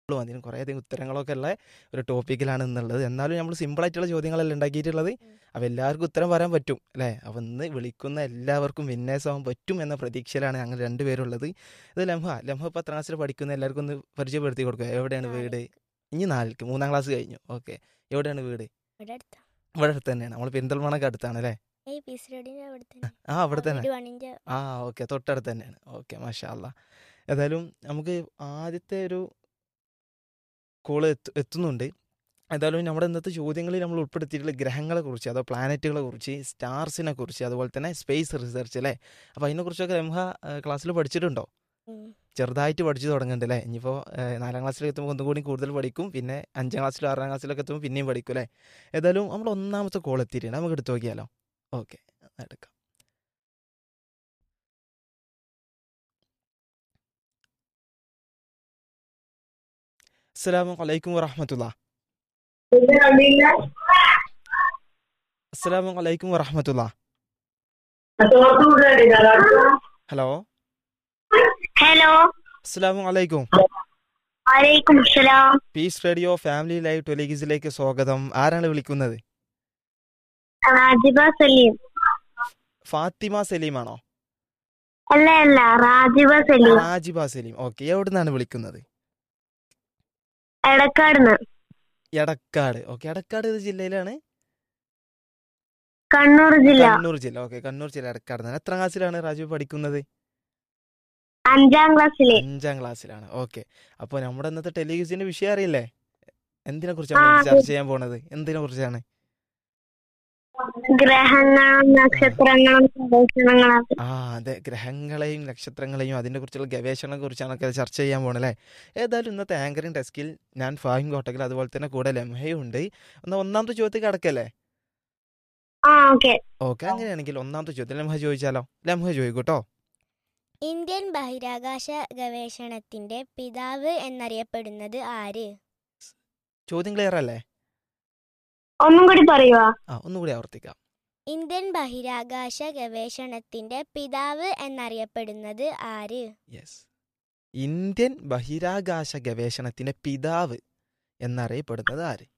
ഉള്ളൂ അതിന് കുറേയധികം ഉത്തരങ്ങളൊക്കെ ഉള്ള ഒരു ടോപ്പിക്കിലാണ് ഇന്നുള്ളത് എന്നാലും നമ്മൾ സിമ്പിളായിട്ടുള്ള ചോദ്യങ്ങളല്ല ഉണ്ടാക്കിയിട്ടുള്ളത് അപ്പോൾ എല്ലാവർക്കും ഉത്തരം പറയാൻ പറ്റും അല്ലേ അപ്പോൾ ഇന്ന് വിളിക്കുന്ന എല്ലാവർക്കും വിന്നേഴ്സ് ആവാൻ പറ്റും എന്ന പ്രതീക്ഷയിലാണ് ഞങ്ങൾ രണ്ടുപേരുള്ളത് ഇത് ലംഹ ലംഹ ഇപ്പോൾ എത്രാം ക്ലാസ്സിൽ പഠിക്കുന്ന എല്ലാവർക്കും ഒന്ന് പരിചയപ്പെടുത്തി കൊടുക്കുക എവിടെയാണ് വീട് ഇനി നാലിക്ക് മൂന്നാം ക്ലാസ് കഴിഞ്ഞു ഓക്കെ എവിടെയാണ് വീട് ഇവിടെ അടുത്താ ഇവിടെ അടുത്ത് തന്നെയാണ് നമ്മൾ പെരിന്തൽമണ്ണൊക്കെ അടുത്താണ് അല്ലേ ഈ പീസ് റോഡിന്റെ അവിടെ തന്നെ ആ അവിടെ തന്നെ ഒരു വണിന്റെ ആ ഓക്കെ തൊട്ടടുത്ത് തന്നെയാണ് ഓക്കെ മാഷാ അല്ലാ ഏതായാലും നമുക്ക് ആദ്യത്തെ ഒരു കോള് എത്തു എത്തുന്നുണ്ട് ഏതായാലും നമ്മുടെ ഇന്നത്തെ ചോദ്യങ്ങളിൽ നമ്മൾ ഉൾപ്പെടുത്തിയിട്ടുള്ള ഗ്രഹങ്ങളെ കുറിച്ച് അതോ പ്ലാനറ്റുകളെ കുറിച്ച് സ്റ്റാർസിനെ കുറിച്ച് അതുപോലെ തന്നെ സ്പേസ് റിസർച്ച് അല്ലേ അപ്പോൾ അതിനെക്കുറിച്ചൊക്കെ രംഹ ക്ലാസ്സിൽ പഠിച്ചിട്ടുണ്ടോ ഉം. ചെറുതായിട്ട് പഠിച്ചു തുടങ്ങുന്നുണ്ട് അല്ലേ ഇനിയിപ്പോൾ നാലാം ക്ലാസ്സിൽ എത്തുമ്പോൾ ഒന്നും കൂടി കൂടുതൽ പഠിക്കും പിന്നെ അഞ്ചാം ക്ലാസ്സിലും ആറാം ക്ലാസ്സിലൊക്കെ എത്തുമ്പോൾ പിന്നെയും പഠിക്കും അല്ലേ ഏതായാലും നമ്മൾ ഒന്നാമത്തെ കോൾ എത്തിയിട്ടുണ്ട് നമുക്ക് എടുത്തു നോക്കിയാലോ ഓക്കെ എടുക്കാം അസ്സലാമു അലൈക്കും വറഹമത്തുള്ള അസ്സലാമു അലൈക്കും വറഹമത്തുള്ള ഹലോ ഹലോ അസ്സലാമു അലൈക്കും വലൈക്കും സലാം പീസ് റേഡിയോ ഫാമിലി ലൈവ് ടെലിഗിസിലേക്ക് സ്വാഗതം ആരാണ് വിളിക്കുന്നത് റാജിബ സലീം ഫാത്തിമ സലീമാണോ അല്ല അല്ല റാജിബ സലീം റാജിബ സലീം ഓക്കെ എവിടെ നിന്നാണ് വിളിക്കുന്നത് എടക്കാടുന്ന് എടക്കാട് ഓക്കെ എടക്കാട് ഏത് ജില്ലയിലാണ് കണ്ണൂർ ജില്ല കണ്ണൂർ ജില്ല ഓക്കെ കണ്ണൂർ ജില്ല എടക്കാട് നിന്നാണ് എത്ര ക്ലാസ്സിലാണ് രാജു പഠിക്കുന്നത് അഞ്ചാം ക്ലാസ്സില് അഞ്ചാം ക്ലാസ്സിലാണ് ഓക്കെ അപ്പോൾ നമ്മുടെ ഇന്നത്തെ ടെലിവിഷന്റെ വിഷയം അറിയില്ലേ എന്തിനെ കുറിച്ചാണ് ആ, ചർച്ച ചെയ്യാൻ പോണത് എന്തിനെ കുറിച്ചാണ് ഗ്രഹങ്ങളും നക്ഷത്രങ്ങളും പ്രദർശനങ്ങളും ആ അതെ ഗ്രഹങ്ങളെയും നക്ഷത്രങ്ങളെയും അതിനെ കുറിച്ചുള്ള ഗവേഷണങ്ങളെ കുറിച്ചാണൊക്കെ ചർച്ച ചെയ്യാൻ പോണല്ലേ ഏതായാലും ഇന്നത്തെ ആങ്കറിംഗ് ഡെസ്കിൽ ഞാൻ ഫാഹിം കോട്ടക്കൽ അതുപോലെ തന്നെ കൂടെ ലംഹയും ഉണ്ട് എന്നാ ഒന്നാമത്തെ ചോദ്യത്തിൽ കിടക്കല്ലേ ആ ഓക്കെ ഓക്കെ അങ്ങനെയാണെങ്കിൽ ഒന്നാമത്തെ ചോദ്യം ലംഹ ചോദിച്ചാലോ ലംഹ ചോദിക്കൂട്ടോ ഇന്ത്യൻ ബഹിരാകാശ ഗവേഷണത്തിന്റെ പിതാവ് എന്നറിയപ്പെടുന്നത് ആര് ചോദ്യം ക്ലിയർ അല്ലേ ഒന്നും കൂടി പറയുക ആ ഒന്നുകൂടി ആവർത്തിക്കാം ഇന്ത്യൻ ബഹിരാകാശ ഗവേഷണത്തിന്റെ പിതാവ് എന്നറിയപ്പെടുന്നത് ആര് യെസ് ഇന്ത്യൻ ബഹിരാകാശ ഗവേഷണത്തിന്റെ പിതാവ് എന്നറിയപ്പെടുന്നത് ആര്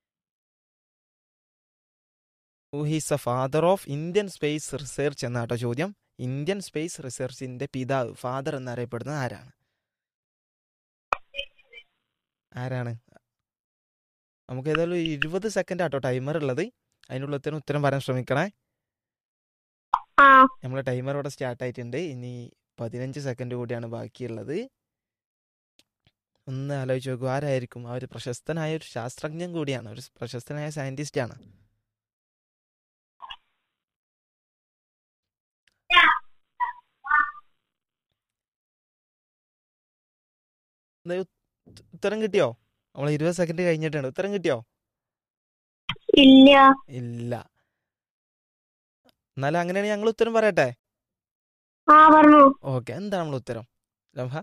he's a father of Indian space research എന്നാട്ടോ ചോദ്യം ഇന്ത്യൻ സ്പേസ് റിസർച്ചിന്റെ പിതാവ് ഫാദർ എന്നറിയപ്പെടുന്നത് ആരാണ് ആരാണ് നമുക്ക് ഏതായാലും ഇരുപത് സെക്കൻഡ് ആട്ടോ ടൈമർ ഉള്ളത് അതിനുള്ള ഉത്തരം ഉത്തരം പറയാൻ ശ്രമിക്കണേ ആ നമ്മളെ ടൈമർ ഇവിടെ സ്റ്റാർട്ട് ആയിട്ടുണ്ട് ഇനി പതിനഞ്ച് സെക്കൻഡ് കൂടിയാണ് ബാക്കിയുള്ളത് ഒന്ന് ആലോചിച്ച് നോക്കൂ ആരായിരിക്കും ആ ഒരു പ്രശസ്തനായ ഒരു ശാസ്ത്രജ്ഞൻ കൂടിയാണ് ഒരു പ്രശസ്തനായ സയന്റിസ്റ്റ് ആണ് ദേ ഉത്ത- ഉത്തരം കിട്ടിയോ നമ്മൾ ഇരുപത് സെക്കൻഡ് കഴിഞ്ഞിട്ടുണ്ട് ഉത്തരം കിട്ടിയോ ഇല്ല ഇല്ല എന്നാലും അങ്ങനെയാണെങ്കിൽ ഞങ്ങൾ ഉത്തരം പറയട്ടെ ആ പറഞ്ഞു ഓക്കെ എന്താണ് നമ്മൾ ഉത്തരം ലംഹ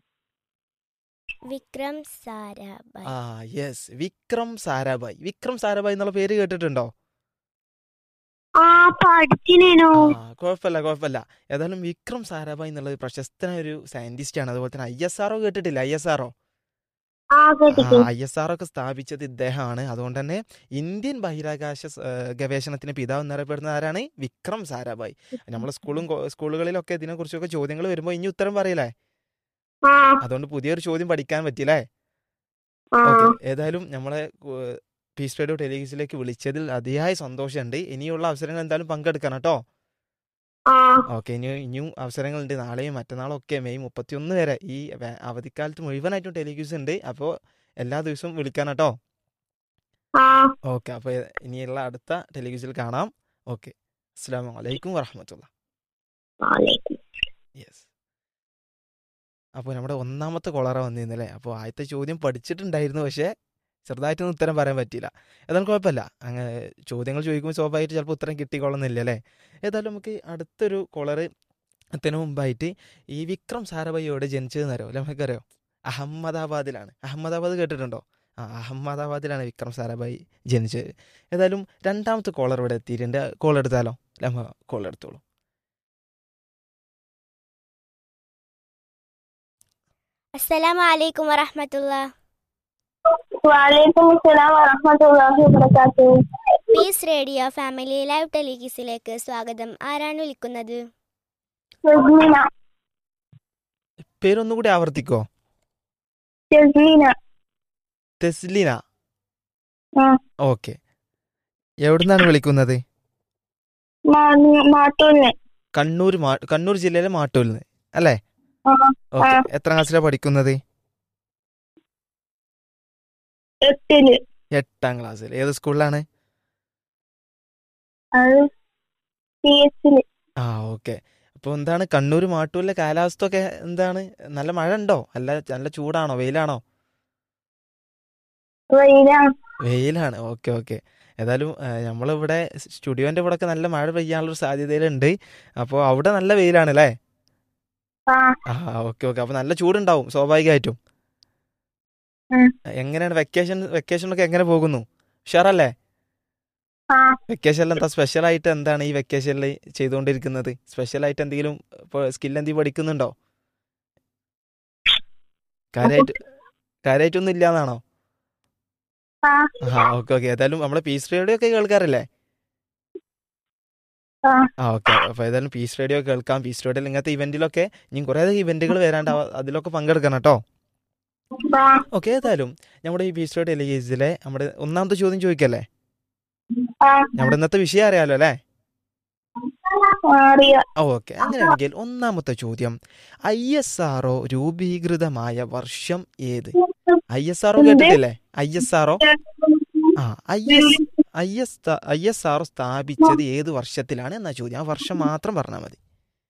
വിക്രം സാരാഭായ് ആ യെസ് വിക്രം സാരാഭായ് വിക്രം സാരാഭായ് എന്നുള്ള പേര് കേട്ടിട്ടുണ്ടോ ആ പഠിച്ചിനേനു ആ കുഴപ്പമില്ല കുഴപ്പമില്ല ഏതായാലും വിക്രം സാരാഭായ് എന്നുള്ളത് പ്രശസ്തനായ ഒരു സയന്റിസ്റ്റ് ആണ് അതുപോലെ തന്നെ ഐ എസ് ആർഒ കേട്ടിട്ടില്ല ഐ എസ് ആർഒ ആ കേട്ടിട്ട് ഐ എസ് ആർ ഒക്കെ സ്ഥാപിച്ചത് ഇദ്ദേഹമാണ് അതുകൊണ്ട് തന്നെ ഇന്ത്യൻ ബഹിരാകാശ സ്- ഏഹ് ഗവേഷണത്തിന് പിതാവ് എന്നറിയപ്പെടുന്ന ആരാണ് വിക്രം സാരാഭായ് നമ്മളെ സ്കൂളും കോ- സ്കൂളുകളിലൊക്കെ ഇതിനെക്കുറിച്ചൊക്കെ ചോദ്യങ്ങൾ വരുമ്പോൾ ഇനി ഉത്തരം പറയില്ലേ ആ അതുകൊണ്ട് പുതിയൊരു ചോദ്യം പഠിക്കാൻ പറ്റില്ലേ ആ ഓക്കെ ഏതായാലും നമ്മളെ ഏഹ്, പീസ് റേഡിയോ ടെലിവിഷനിലേക്ക് വിളിച്ചതിൽ അതിയായ സന്തോഷമുണ്ട് ഇനിയുള്ള അവസരങ്ങൾ എന്തായാലും പങ്കെടുക്കണം കേട്ടോ ആ ഓക്കെ ഇനി ഇനിയും അവസരങ്ങളുണ്ട് നാളെയും മറ്റന്നാളും ഒക്കെ മെയ് മുപ്പത്തിയൊന്ന് വരെ ഈ വേ- അവധിക്കാലത്ത് മുഴുവനായിട്ടും ടെലിക്യൂസ് ഉണ്ട് അപ്പോൾ എല്ലാ ദിവസവും വിളിക്കണം കേട്ടോ ആ ഓക്കെ അപ്പോൾ ഇനിയുള്ള അടുത്ത ടെലിക്യൂസിൽ കാണാം ഓക്കെ അസ്സാം വലൈക്കും വറഹമത്തുള്ള വാലേക്കും യെസ് അപ്പോൾ നമ്മുടെ ഒന്നാമത്തെ കൊളറ വന്നിരുന്നല്ലേ അപ്പോൾ ആദ്യത്തെ ചോദ്യം പഠിച്ചിട്ടുണ്ടായിരുന്നു പക്ഷേ ചെറുതായിട്ടൊന്നും ഉത്തരം പറയാൻ പറ്റിയില്ല ഏതായാലും കുഴപ്പമില്ല അങ്ങനെ ചോദ്യങ്ങൾ ചോദിക്കുമ്പോൾ സ്വാഭാവികമായിട്ട് ചിലപ്പോൾ ഉത്തരം കിട്ടിക്കൊള്ളുന്നില്ല അല്ലേ ഏതായാലും നമുക്ക് അടുത്തൊരു കൊളറ് ത്തിന് മുമ്പായിട്ട് ഈ വിക്രം സാരാഭായി എവിടെ ജനിച്ചതെന്ന് അറിയോ അല്ലെ നമുക്കറിയോ അഹമ്മദാബാദിലാണ് അഹമ്മദാബാദ് കേട്ടിട്ടുണ്ടോ ആ അഹമ്മദാബാദിലാണ് വിക്രം സാരാഭായി ജനിച്ചത് ഏതായാലും രണ്ടാമത്തെ കോളർ ഇവിടെ എത്തിയിട്ടുണ്ട് കോൾ എടുത്താലോ ലംഹ കോൾ എടുത്തോളൂ അസ്സലാമു അലൈക്കും വറഹമത്തുള്ള വാലേക്കും അസ്സലാം വറഹ്മത്തുള്ളാഹി വബറകാതുഹു പീസ് റേഡിയോ ഫാമിലി ലൈവ് ടെലിഗിസിലേക്ക് സ്വാഗതം ആരാണ് വിളിക്കുന്നത് ജസ്മീന പേരൊന്നും കൂടി ആവർത്തിക്കോ ജസ്മീന തെസ്ലിന ആ ഓക്കെ എവിടുന്നാണ് വിളിക്കുന്നത് മാ- മാട്ടൂന്ന് കണ്ണൂർ മാ കണ്ണൂർ ജില്ലയിലെ മാട്ടൂരിൽ നിന്ന് അല്ലേ ആ ഓക്കെ ആ. എത്ര ക്ലാസ്സിലാണ് പഠിക്കുന്നത് എട്ടില് എട്ടാം ക്ലാസ്സിൽ ഏത് സ്കൂളിലാണ് അത് പി എച്ചില് ആ ഓക്കെ അപ്പോൾ എന്താണ് കണ്ണൂർ മാട്ടൂരിലെ കാലാവസ്ഥ ഒക്കെ എന്താണ് നല്ല മഴ ഉണ്ടോ അല്ല നല്ല ചൂടാണോ വെയിലാണോ വെയിലാണ് വെയിലാണ് ഓക്കെ ഓക്കെ ഏതായാലും നമ്മളിവിടെ സ്റ്റുഡിയോൻ്റെ ഇവിടെ ഒക്കെ നല്ല മഴ പെയ്യാനുള്ളൊരു സാധ്യതയിലുണ്ട് അപ്പോൾ അവിടെ നല്ല വെയിലാണ് അല്ലേ ആ ആ ഓക്കെ ഓക്കെ അപ്പോൾ നല്ല ചൂടുണ്ടാവും സ്വാഭാവികമായിട്ടും ഉം. എങ്ങനെയാണ് വെക്കേഷൻ വെക്കേഷനൊക്കെ എങ്ങനെ പോകുന്നു ഉഷാറല്ലേ ആ വെക്കേഷനിൽ എന്താ സ്പെഷ്യൽ ആയിട്ട് എന്താണ് ഈ വെക്കേഷനിൽ ചെയ്തുകൊണ്ടിരിക്കുന്നത് സ്പെഷ്യൽ ആയിട്ട് എന്തെങ്കിലും ഇപ്പോൾ സ്കിൽ എന്തെങ്കിലും പഠിക്കുന്നുണ്ടോ കാര്യമായിട്ട് കാര്യമായിട്ടൊന്നും ഇല്ലാന്നാണോ ആ ആ ഓക്കെ ഓക്കെ ഏതായാലും നമ്മുടെ പീസ് റേഡിയോ ഒക്കെ കേൾക്കാറില്ലേ ആ ആ ഓക്കെ അപ്പോൾ ഏതായാലും പീസ് റേഡിയോ കേൾക്കാം പീസ് റേഡിയോയിൽ ഇങ്ങനത്തെ ഇവന്റിലൊക്കെ ഇനി കുറേ ഇവന്റുകൾ വരാണ്ട് അവ- അതിലൊക്കെ പങ്കെടുക്കണം കേട്ടോ ആ ഓക്കെ ഏതായാലും നമ്മുടെ ഈ പീസ് റേഡിയോ എലിഗേസിലെ നമ്മുടെ ഒന്നാമത്തെ ചോദ്യം ചോദിക്കല്ലേ ആ നമ്മുടെ ഇന്നത്തെ വിഷയം അറിയാലോ അല്ലേ അറിയാം ഓക്കെ അങ്ങനെയാണെങ്കിൽ ഒന്നാമത്തെ ചോദ്യം ഐ എസ് ആർഒ രൂപീകൃതമായ വർഷം ഏത് ഐ എസ് ആർഒ കേട്ടിട്ടില്ലേ ഐ എസ് ആർഒ ആ I S I S I S R O സ്ഥാപിച്ചത് ഏത് വർഷത്തിലാണ് എന്നാ ചോദ്യം ആ വർഷം മാത്രം പറഞ്ഞാൽ മതി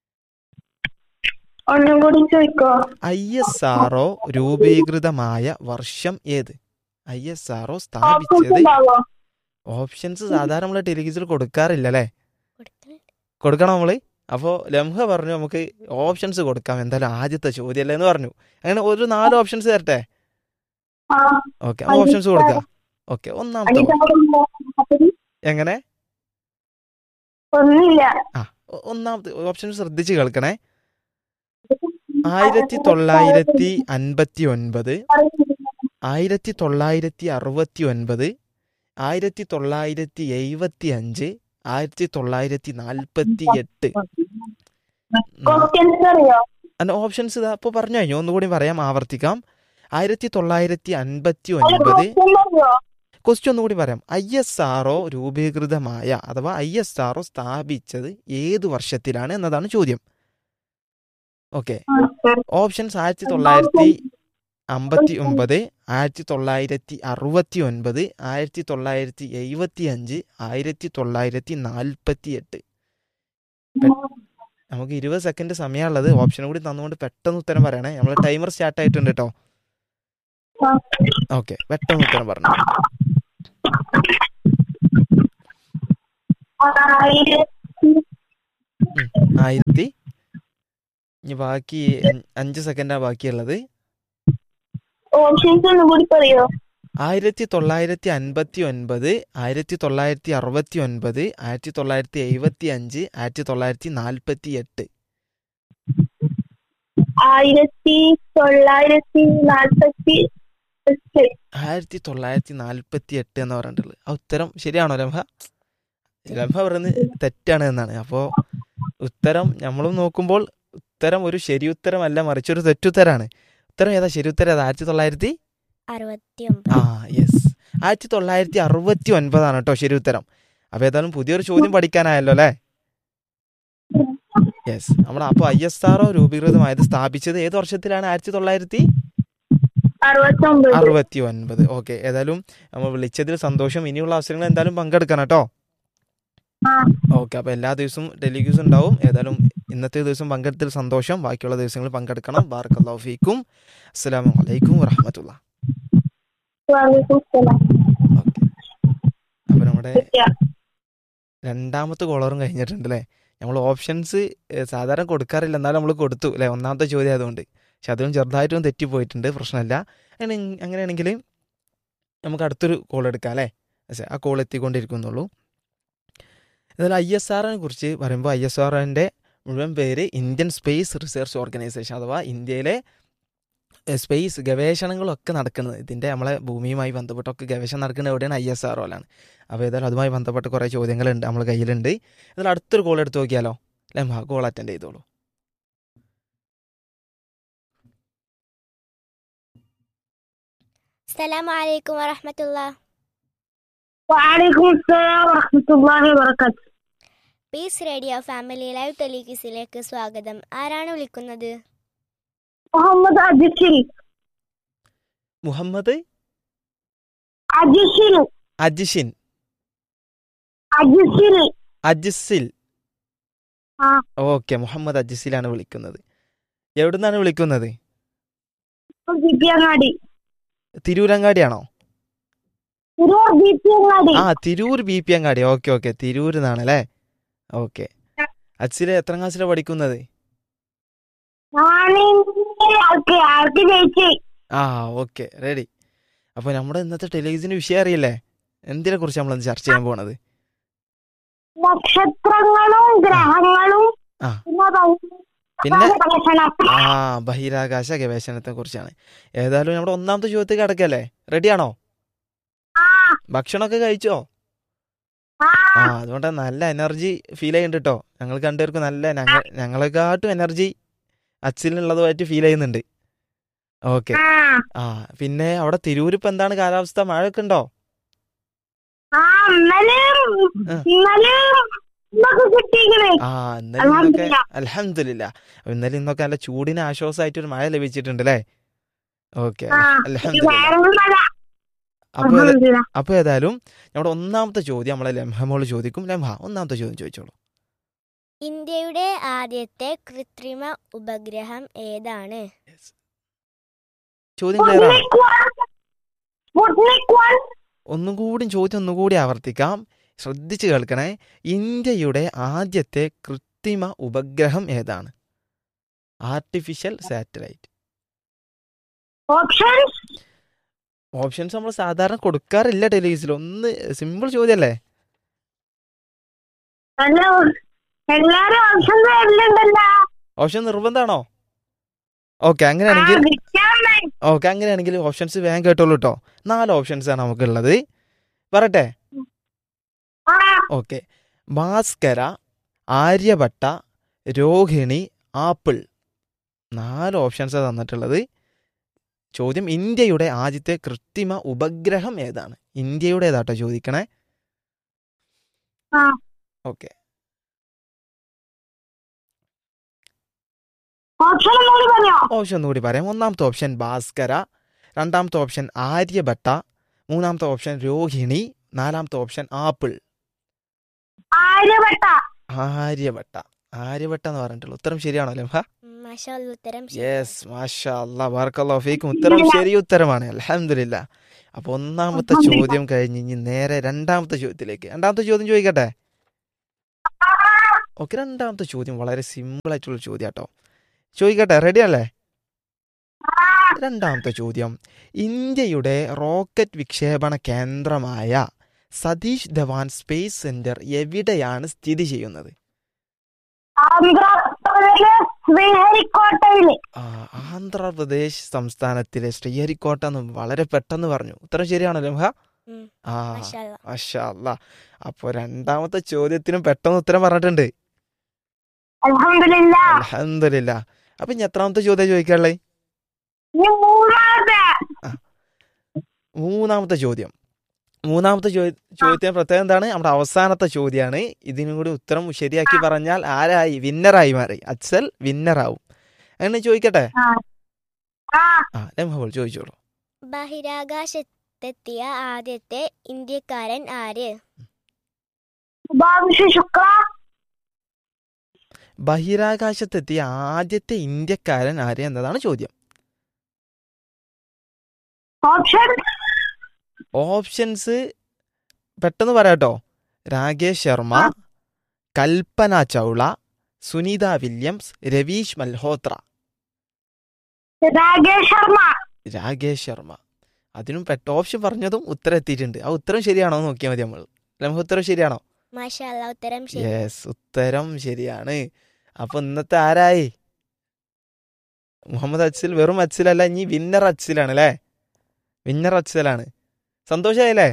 ഒന്നും കൂടി ചോദിക്കോ ഐ എസ് ആർഒ രൂപീകൃതമായ വർഷം ഏത് ഐ എസ് ആർഒ ഓപ്ഷൻസ് സ്ഥാപിച്ചത് ഉണ്ടാവോ ഓപ്ഷൻസ് സാധാരണ നമ്മൾ ടെലിവിഷനിൽ കൊടുക്കാറില്ല അല്ലേ കൊടുക്കുന്നുണ്ട്. കൊടുക്കണം നമ്മൾ അപ്പോൾ ലംഹ പറഞ്ഞു നമുക്ക് ഓപ്ഷൻസ് കൊടുക്കാം എന്തായാലും ആദ്യത്തെ ചോദ്യമല്ലേ എന്ന് പറഞ്ഞു അങ്ങനെ ഒരു നാല് ഓപ്ഷൻസ് തരട്ടെ ആ ഓക്കെ ആ ഓപ്ഷൻസ് കൊടുക്കാം ഓക്കെ ഒന്നാമത്തെ അടിസ്ഥാനം എങ്ങനെ ഒന്നുമില്ല ആ ഒ- ഒന്നാമത്തെ ഓപ്ഷൻ ശ്രദ്ധിച്ച് കേൾക്കണേ ആയിരത്തി തൊള്ളായിരത്തി അൻപത്തി ഒൻപത് ആയിരത്തി തൊള്ളായിരത്തി അറുപത്തി ഒൻപത് ആയിരത്തി തൊള്ളായിരത്തി എഴുപത്തി അഞ്ച് ആയിരത്തി തൊള്ളായിരത്തി നാൽപ്പത്തി എട്ട് ക്വസ്റ്റ്യൻസ് അറിയോ അതിന്റെ ഓപ്ഷൻസ് ഇതാ ഇപ്പോൾ പറഞ്ഞു കഴിഞ്ഞു ഒന്നുകൂടി പറയാം ആവർത്തിക്കാം ആയിരത്തി തൊള്ളായിരത്തി അൻപത്തി അല്ല ഒൻപത് ക്വസ്റ്റ്യൻ അറിയോ ക്വസ്റ്റ്യൻ ഒന്നുകൂടി പറയാം ഐ എസ് ആർഒ രൂപീകൃതമായ അഥവാ ഐ എസ് ആർഒ സ്ഥാപിച്ചത് ഏത് വർഷത്തിലാണ് എന്നതാണ് ചോദ്യം ഓക്കെ ഓപ്ഷൻസ് ആയിരത്തി തൊള്ളായിരത്തി അമ്പത്തി ഒമ്പത് ആയിരത്തി തൊള്ളായിരത്തി അറുപത്തി ഒൻപത് ആയിരത്തി തൊള്ളായിരത്തി എഴുപത്തി അഞ്ച് ആയിരത്തി തൊള്ളായിരത്തി നാൽപ്പത്തി എട്ട് നമുക്ക് ഇരുപത് സെക്കൻഡ് സമയമുള്ളത് ഓപ്ഷൻ കൂടി തന്നുകൊണ്ട് പെട്ടെന്ന് ഉത്തരം പറയണേ നമ്മൾ ടൈമർ സ്റ്റാർട്ട് ആയിട്ടുണ്ട് കേട്ടോ ആ. ഓക്കെ പെട്ടെന്ന് ഉത്തരം പറഞ്ഞു ആയിരത്തി ആയിരത്തി ഇനി ബാക്കി അഞ്ച് അഞ്ച് സെക്കൻഡാണ് ബാക്കിയുള്ളത് ഓപ്ഷൻസ് ഒന്നും കൂടി പറയോ ആയിരത്തി തൊള്ളായിരത്തി അൻപത്തി ഒൻപത് ആയിരത്തി തൊള്ളായിരത്തി അറുപത്തി ഒൻപത് ആയിരത്തി തൊള്ളായിരത്തി എഴുപത്തി അഞ്ച് ആയിരത്തി തൊള്ളായിരത്തി നാൽപ്പത്തി എട്ട് ആയിരത്തി തൊള്ളായിരത്തി നാൽപ്പത്തി എട്ട് ആയിരത്തി തൊള്ളായിരത്തി നാൽപ്പത്തി എട്ട് എന്ന് പറഞ്ഞിട്ടുള്ളത് ആ ഉത്തരം ശരിയാണോ രംഭ രംഭ പറയുന്നത് തെറ്റാണ് എന്നാണ് അപ്പോൾ ഉത്തരം നമ്മളും നോക്കുമ്പോൾ ഉത്തരം ഒരു ശരി ഉത്തരമല്ല മറിച്ചൊരു തെറ്റുത്തരാണ് ഉത്തരം ഏതാ ശരി ഉത്തരം ഏതാ ആയിരത്തി തൊള്ളായിരത്തി അറുപത്തി ഒമ്പത് ആ യെസ് ആയിരത്തി തൊള്ളായിരത്തി അറുപത്തി ഒൻപതാണ് കേട്ടോ ശരി ഉത്തരം അപ്പോൾ ഏതായാലും പുതിയൊരു ചോദ്യം പഠിക്കാനായല്ലോ അല്ലേ യെസ് നമ്മൾ അപ്പോൾ ഐ എസ് ആർഒ രൂപീകൃതമായത് സ്ഥാപിച്ചത് ഏത് വർഷത്തിലാണ് ആയിരത്തി തൊള്ളായിരത്തി അറുപത്തി ഒമ്പത് അറുപത്തി ഒൻപത് ഓക്കെ ഏതായാലും നമ്മൾ വിളിച്ചതിൽ സന്തോഷം ഇനിയുള്ള അവസരങ്ങൾ എന്തായാലും പങ്കെടുക്കണം കേട്ടോ ആ ഓക്കെ അപ്പോൾ എല്ലാ ദിവസവും ടെലിഗ്യൂസ് ഉണ്ടാവും ഏതായാലും ഇന്നത്തെ ദിവസം പങ്കെടുത്തതിൽ സന്തോഷം ബാക്കിയുള്ള ദിവസങ്ങളിൽ പങ്കെടുക്കണം ബാർക്കല്ലാഹു ഫീക്കും അസ്സലാമു അലൈക്കും വറഹമത്തുള്ള വാലേക്കും സലാം ഓക്കെ അപ്പോൾ നമ്മുടെ ശരിയാ. രണ്ടാമത്തെ കോളറും കഴിഞ്ഞിട്ടുണ്ട് അല്ലേ നമ്മൾ ഓപ്ഷൻസ് സാധാരണ കൊടുക്കാറില്ല എന്നാലും നമ്മൾ കൊടുത്തു അല്ലേ ഒന്നാമത്തെ ചോദ്യം ആയതുകൊണ്ട് പക്ഷെ അതിലും ചെറുതായിട്ടും തെറ്റിപ്പോയിട്ടുണ്ട് പ്രശ്നമില്ല അങ്ങനെ അങ്ങനെയാണെങ്കിൽ നമുക്ക് അടുത്തൊരു കോൾ എടുക്കാം അല്ലേ പക്ഷേ ആ കോൾ എത്തിക്കൊണ്ടിരിക്കുന്നുള്ളൂ എന്നാൽ ഐ എസ് ആറിനെ കുറിച്ച് പറയുമ്പോൾ ഐ എസ് ആറിൻ്റെ മുഴുവൻ പേര് ഇന്ത്യൻ സ്പേസ് റിസർച്ച് ഓർഗനൈസേഷൻ അഥവാ ഇന്ത്യയിലെ സ്പേസ് ഗവേഷണങ്ങളൊക്കെ നടക്കുന്നത് ഇതിൻ്റെ നമ്മളെ ഭൂമിയുമായി ബന്ധപ്പെട്ടൊക്കെ ഗവേഷണം നടക്കുന്നത് എവിടെയാണ് ഐ എസ് ആർ ഒയിലാണ് അപ്പോൾ ഏതായാലും അതുമായി ബന്ധപ്പെട്ട് കുറേ ചോദ്യങ്ങളുണ്ട് നമ്മൾ കയ്യിലുണ്ട് ഇതിൽ അടുത്തൊരു കോൾ എടുത്ത് നോക്കിയാലോ ലംഹ കോൾ അറ്റൻഡ് ചെയ്തോളൂ അസ്സലാമു അലൈക്കും വറഹമത്തുള്ള وعليكم السلام ورحمة الله وبركاته പീസ് റേഡിയോ ഫാമിലി ലൈവ് ടെലികിസിലേക്ക് സ്വാഗതം ആരാണ് വിളിക്കുന്നത് محمد أجسل മുഹമ്മദ് أجسل അജിഷിൻ أجسل അജിസിൽ ആ. ഓക്കെ മുഹമ്മദ് അജിസിലാണ് വിളിക്കുന്നത് എവിടുന്നാണ് വിളിക്കുന്നത് ദീപ്യങ്ങാടി തിരൂരങ്ങാടിയാണോ തിരൂർ ദീപ്യങ്ങാടി ആ Tirur B P Angadi okay okay Tirur നിന്നാണല്ലേ ഓക്കെ അജിസിലെ എത്ര ക്ലാസ്സിലാണ് പഠിക്കുന്നത് ഞാൻ ആൾക്ക് ആൾക്ക് ജയിച്ച് ആ ഓക്കെ റെഡി അപ്പോൾ നമ്മുടെ ഇന്നത്തെ ടെലിവിഷൻ്റെ വിഷയം അറിയില്ലേ എന്തിനെ കുറിച്ച് നമ്മൾ ചർച്ച ചെയ്യാൻ പോണത് നക്ഷത്രങ്ങളും ഗ്രഹങ്ങളും ആ. പിന്നെ ഭൗ- പിന്നെ ഗവേഷണം. ആ ബഹിരാകാശ ഗവേഷണത്തെ കുറിച്ചാണ് ഏതായാലും നമ്മുടെ ഒന്നാമത്തെ ചോദ്യത്തിൽ കിടക്കല്ലേ റെഡിയാണോ ആ, ഭക്ഷണമൊക്കെ കഴിച്ചോ ആ, ആ അതുകൊണ്ട് നല്ല എനർജി ഫീൽ ചെയ്യുന്നുണ്ട് കേട്ടോ ഞങ്ങൾ കണ്ടുപേർക്ക് നല്ല ഞങ്ങൾ ഞങ്ങളെക്കാട്ടും എനർജി അച്ചിലുള്ളതുമായിട്ട് ഫീൽ ചെയ്യുന്നുണ്ട് ഓക്കെ ആ. ആ പിന്നെ അവിടെ തിരൂർ ഇപ്പം എന്താണ് കാലാവസ്ഥ മഴയൊക്കെ ഉണ്ടോ ആ, ഇന്നലെയും ആ. ഇന്നലെയും ഇന്നൊക്കെ കിട്ടിയിരിക്കണേ ആ ഇന്നലെ ഇന്നൊക്കെ അൽഹംദുലില്ലാ. അലഹമില്ല ഇന്നലെ ഇന്നൊക്കെ നല്ല ചൂടിന് ആശ്വാസമായിട്ട് ഒരു മഴ ലഭിച്ചിട്ടുണ്ട് അല്ലേ ഓക്കെ ആ, ഈ അലഹമില്ല വേനൽ മഴ അപ്പോൾ ഏത- അൽഹംദുലില്ലാ. അപ്പോൾ ഏതായാലും നമ്മുടെ ഒന്നാമത്തെ ചോദ്യം നമ്മളെ ലംഹമോള് ചോദിക്കും ലംഹ ഒന്നാമത്തെ ചോദ്യം ചോദിച്ചോളൂ ഇന്ത്യയുടെ ആദ്യത്തെ കൃത്രിമ ഉപഗ്രഹം ഏതാണ് ചോദ്യം ക്ലിയർ ആണോ സ്പുട്നിക് വൺ. Sputnik one. ഒന്നും കൂടി ചോദ്യം ഒന്നുകൂടി ആവർത്തിക്കാം ശ്രദ്ധിച്ച് കേൾക്കണേ ഇന്ത്യയുടെ ആദ്യത്തെ കൃത്രിമ ഉപഗ്രഹം ഏതാണ് ആർട്ടിഫിഷ്യൽ സാറ്റലൈറ്റ് ഓപ്ഷൻസ് ഓപ്ഷൻസ് നമ്മൾ സാധാരണ കൊടുക്കാറില്ല ടെലിവിസിൽ ഒന്ന് സിമ്പിൾ ചോദ്യമല്ലേ ഹലോ എല്ലാരും ഓപ്ഷൻസ് വരുന്നുണ്ടല്ലോ ഓപ്ഷൻ നിർബന്ധമാണോ ഓക്കെ ആ, അങ്ങനെയാണെങ്കിൽ വിളിക്കാൻ വേ- ഓക്കെ അങ്ങനെയാണെങ്കിൽ ഓപ്ഷൻസ് വേഗം കേട്ടോളൂ കേട്ടോ നാല് ഓപ്ഷൻസ് ആണ് നമുക്കുള്ളത് പറയട്ടെ ആ, ഓക്കെ ഭാസ്കര ആര്യഭട്ട രോഹിണി ആപ്പിൾ നാല് ഓപ്ഷൻസാണ് തന്നിട്ടുള്ളത് ചോദ്യം ഇന്ത്യയുടെ ആദ്യത്തെ കൃത്രിമ ഉപഗ്രഹം ഏതാണ് ഇന്ത്യയുടെ ഏതാട്ടോ ചോദിക്കണേ ആ. ഓക്കെ ഓപ്ഷൻ ഒന്നുകൂടി പറഞ്ഞോ ഓപ്ഷൻ ഒന്നുകൂടി പറയാം ഒന്നാമത്തെ ഓപ്ഷൻ ഭാസ്കര രണ്ടാമത്തെ ഓപ്ഷൻ ആര്യഭട്ട മൂന്നാമത്തെ ഓപ്ഷൻ രോഹിണി നാലാമത്തെ ഓപ്ഷൻ ആപ്പിൾ ആര്യഭട്ട ആര്യഭട്ട ആര്യഭട്ട എന്ന് പറഞ്ഞിട്ടുള്ളൂ ഉത്തരം ശരിയാണോ ലംഹ മാഷാ അല്ലാ, ഉത്തരം ശരി. യെസ് മാഷാ അല്ലാ ബാർക്കല്ലാ ഫീക്കും ഉത്തരം ശരി ഉത്തരമാണ് അലഹമില്ല അപ്പൊ ഒന്നാമത്തെ അൽഹംദുലില്ലാ. ചോദ്യം കഴിഞ്ഞ് ഇനി നേരെ രണ്ടാമത്തെ ചോദ്യത്തിലേക്ക് രണ്ടാമത്തെ ചോദ്യം ചോദിക്കട്ടെ ഓക്കെ രണ്ടാമത്തെ ചോദ്യം വളരെ സിമ്പിൾ ആയിട്ടുള്ള ചോദ്യം കേട്ടോ ചോദിക്കട്ടെ റെഡി അല്ലേ രണ്ടാമത്തെ ചോദ്യം ഇന്ത്യയുടെ റോക്കറ്റ് വിക്ഷേപണ കേന്ദ്രമായ സതീഷ് ധവാൻ സ്പേസ് സെന്റർ എവിടെയാണ് സ്ഥിതി ചെയ്യുന്നത് ആന്ധ്രാപ്രദേശ് ശ്രീഹരിക്കോട്ടയില് ആ, ആന്ധ്രാപ്രദേശ് സംസ്ഥാനത്തിലെ ശ്രീഹരിക്കോട്ട എന്ന് വളരെ പെട്ടെന്ന് പറഞ്ഞു ഉത്തരം ശരിയാണോ ലംഹ ഉം. ആ മാഷാ അല്ലാ. മാഷാ അല്ലാ അപ്പൊ രണ്ടാമത്തെ ചോദ്യത്തിനും പെട്ടെന്ന് ഉത്തരം പറഞ്ഞിട്ടുണ്ട് അൽഹംദുലില്ലാ അലഹമില്ല അപ്പൊ ഇനി എത്രാമത്തെ ചോദ്യം ചോദിക്കാനുള്ളത് ഇനി മൂന്നാമത്തെ മൂന്നാമത്തെ ചോദ്യം മൂന്നാമത്തെ ചോദ്യ ചോദ്യത്തിന് പ്രത്യേകം എന്താണ് നമ്മുടെ അവസാനത്തെ ചോദ്യമാണ് ഇതിനും കൂടി ഉത്തരം ശരിയാക്കി പറഞ്ഞാൽ ആരായി വിന്നറായി മാറി അച്ഛൽ വിന്നറാവും അങ്ങനെ ചോദിക്കട്ടെ ആ ആ ലംഹബോൾ ചോദിച്ചോളൂ ബഹിരാകാശത്തെത്തിയ ആദ്യത്തെ ഇന്ത്യക്കാരൻ ആര് സുഭാംശു ശുക്ല ബഹിരാകാശത്തെത്തിയ ആദ്യത്തെ ഇന്ത്യക്കാരൻ ആര് എന്നതാണ് ചോദ്യം ഓപ്ഷൻ ഓപ്ഷൻസ് പെട്ടെന്ന് പറയാട്ടോ രാകേഷ് ശർമ്മ ആ. കൽപ്പന ചൗള സുനിത വില്യംസ് രവീഷ് മൽഹോത്ര രാകേഷ് ശർമ്മ രാകേഷ് ശർമ്മ അതിനും പെട്ട ഓപ്ഷൻ പറഞ്ഞതും ഉത്തരം എത്തിയിട്ടുണ്ട് ആ ഉത്തരം ശരിയാണോ എന്ന് നോക്കിയാൽ മതി നമ്മൾ നമുക്ക് ഉത്തരം ശരിയാണോ മാഷാ അല്ലാ, ഉത്തരം ശരി യെസ് ഉത്തരം ശരിയാണ് അപ്പൊ ഇന്നത്തെ ആരായി മുഹമ്മദ് അച്സിൽ വെറും അച്സിലല്ല ഇനി വിന്നർ അച്സിലാണ് അല്ലേ വിന്നർ അച്സലാണ് സന്തോഷമായില്ലേ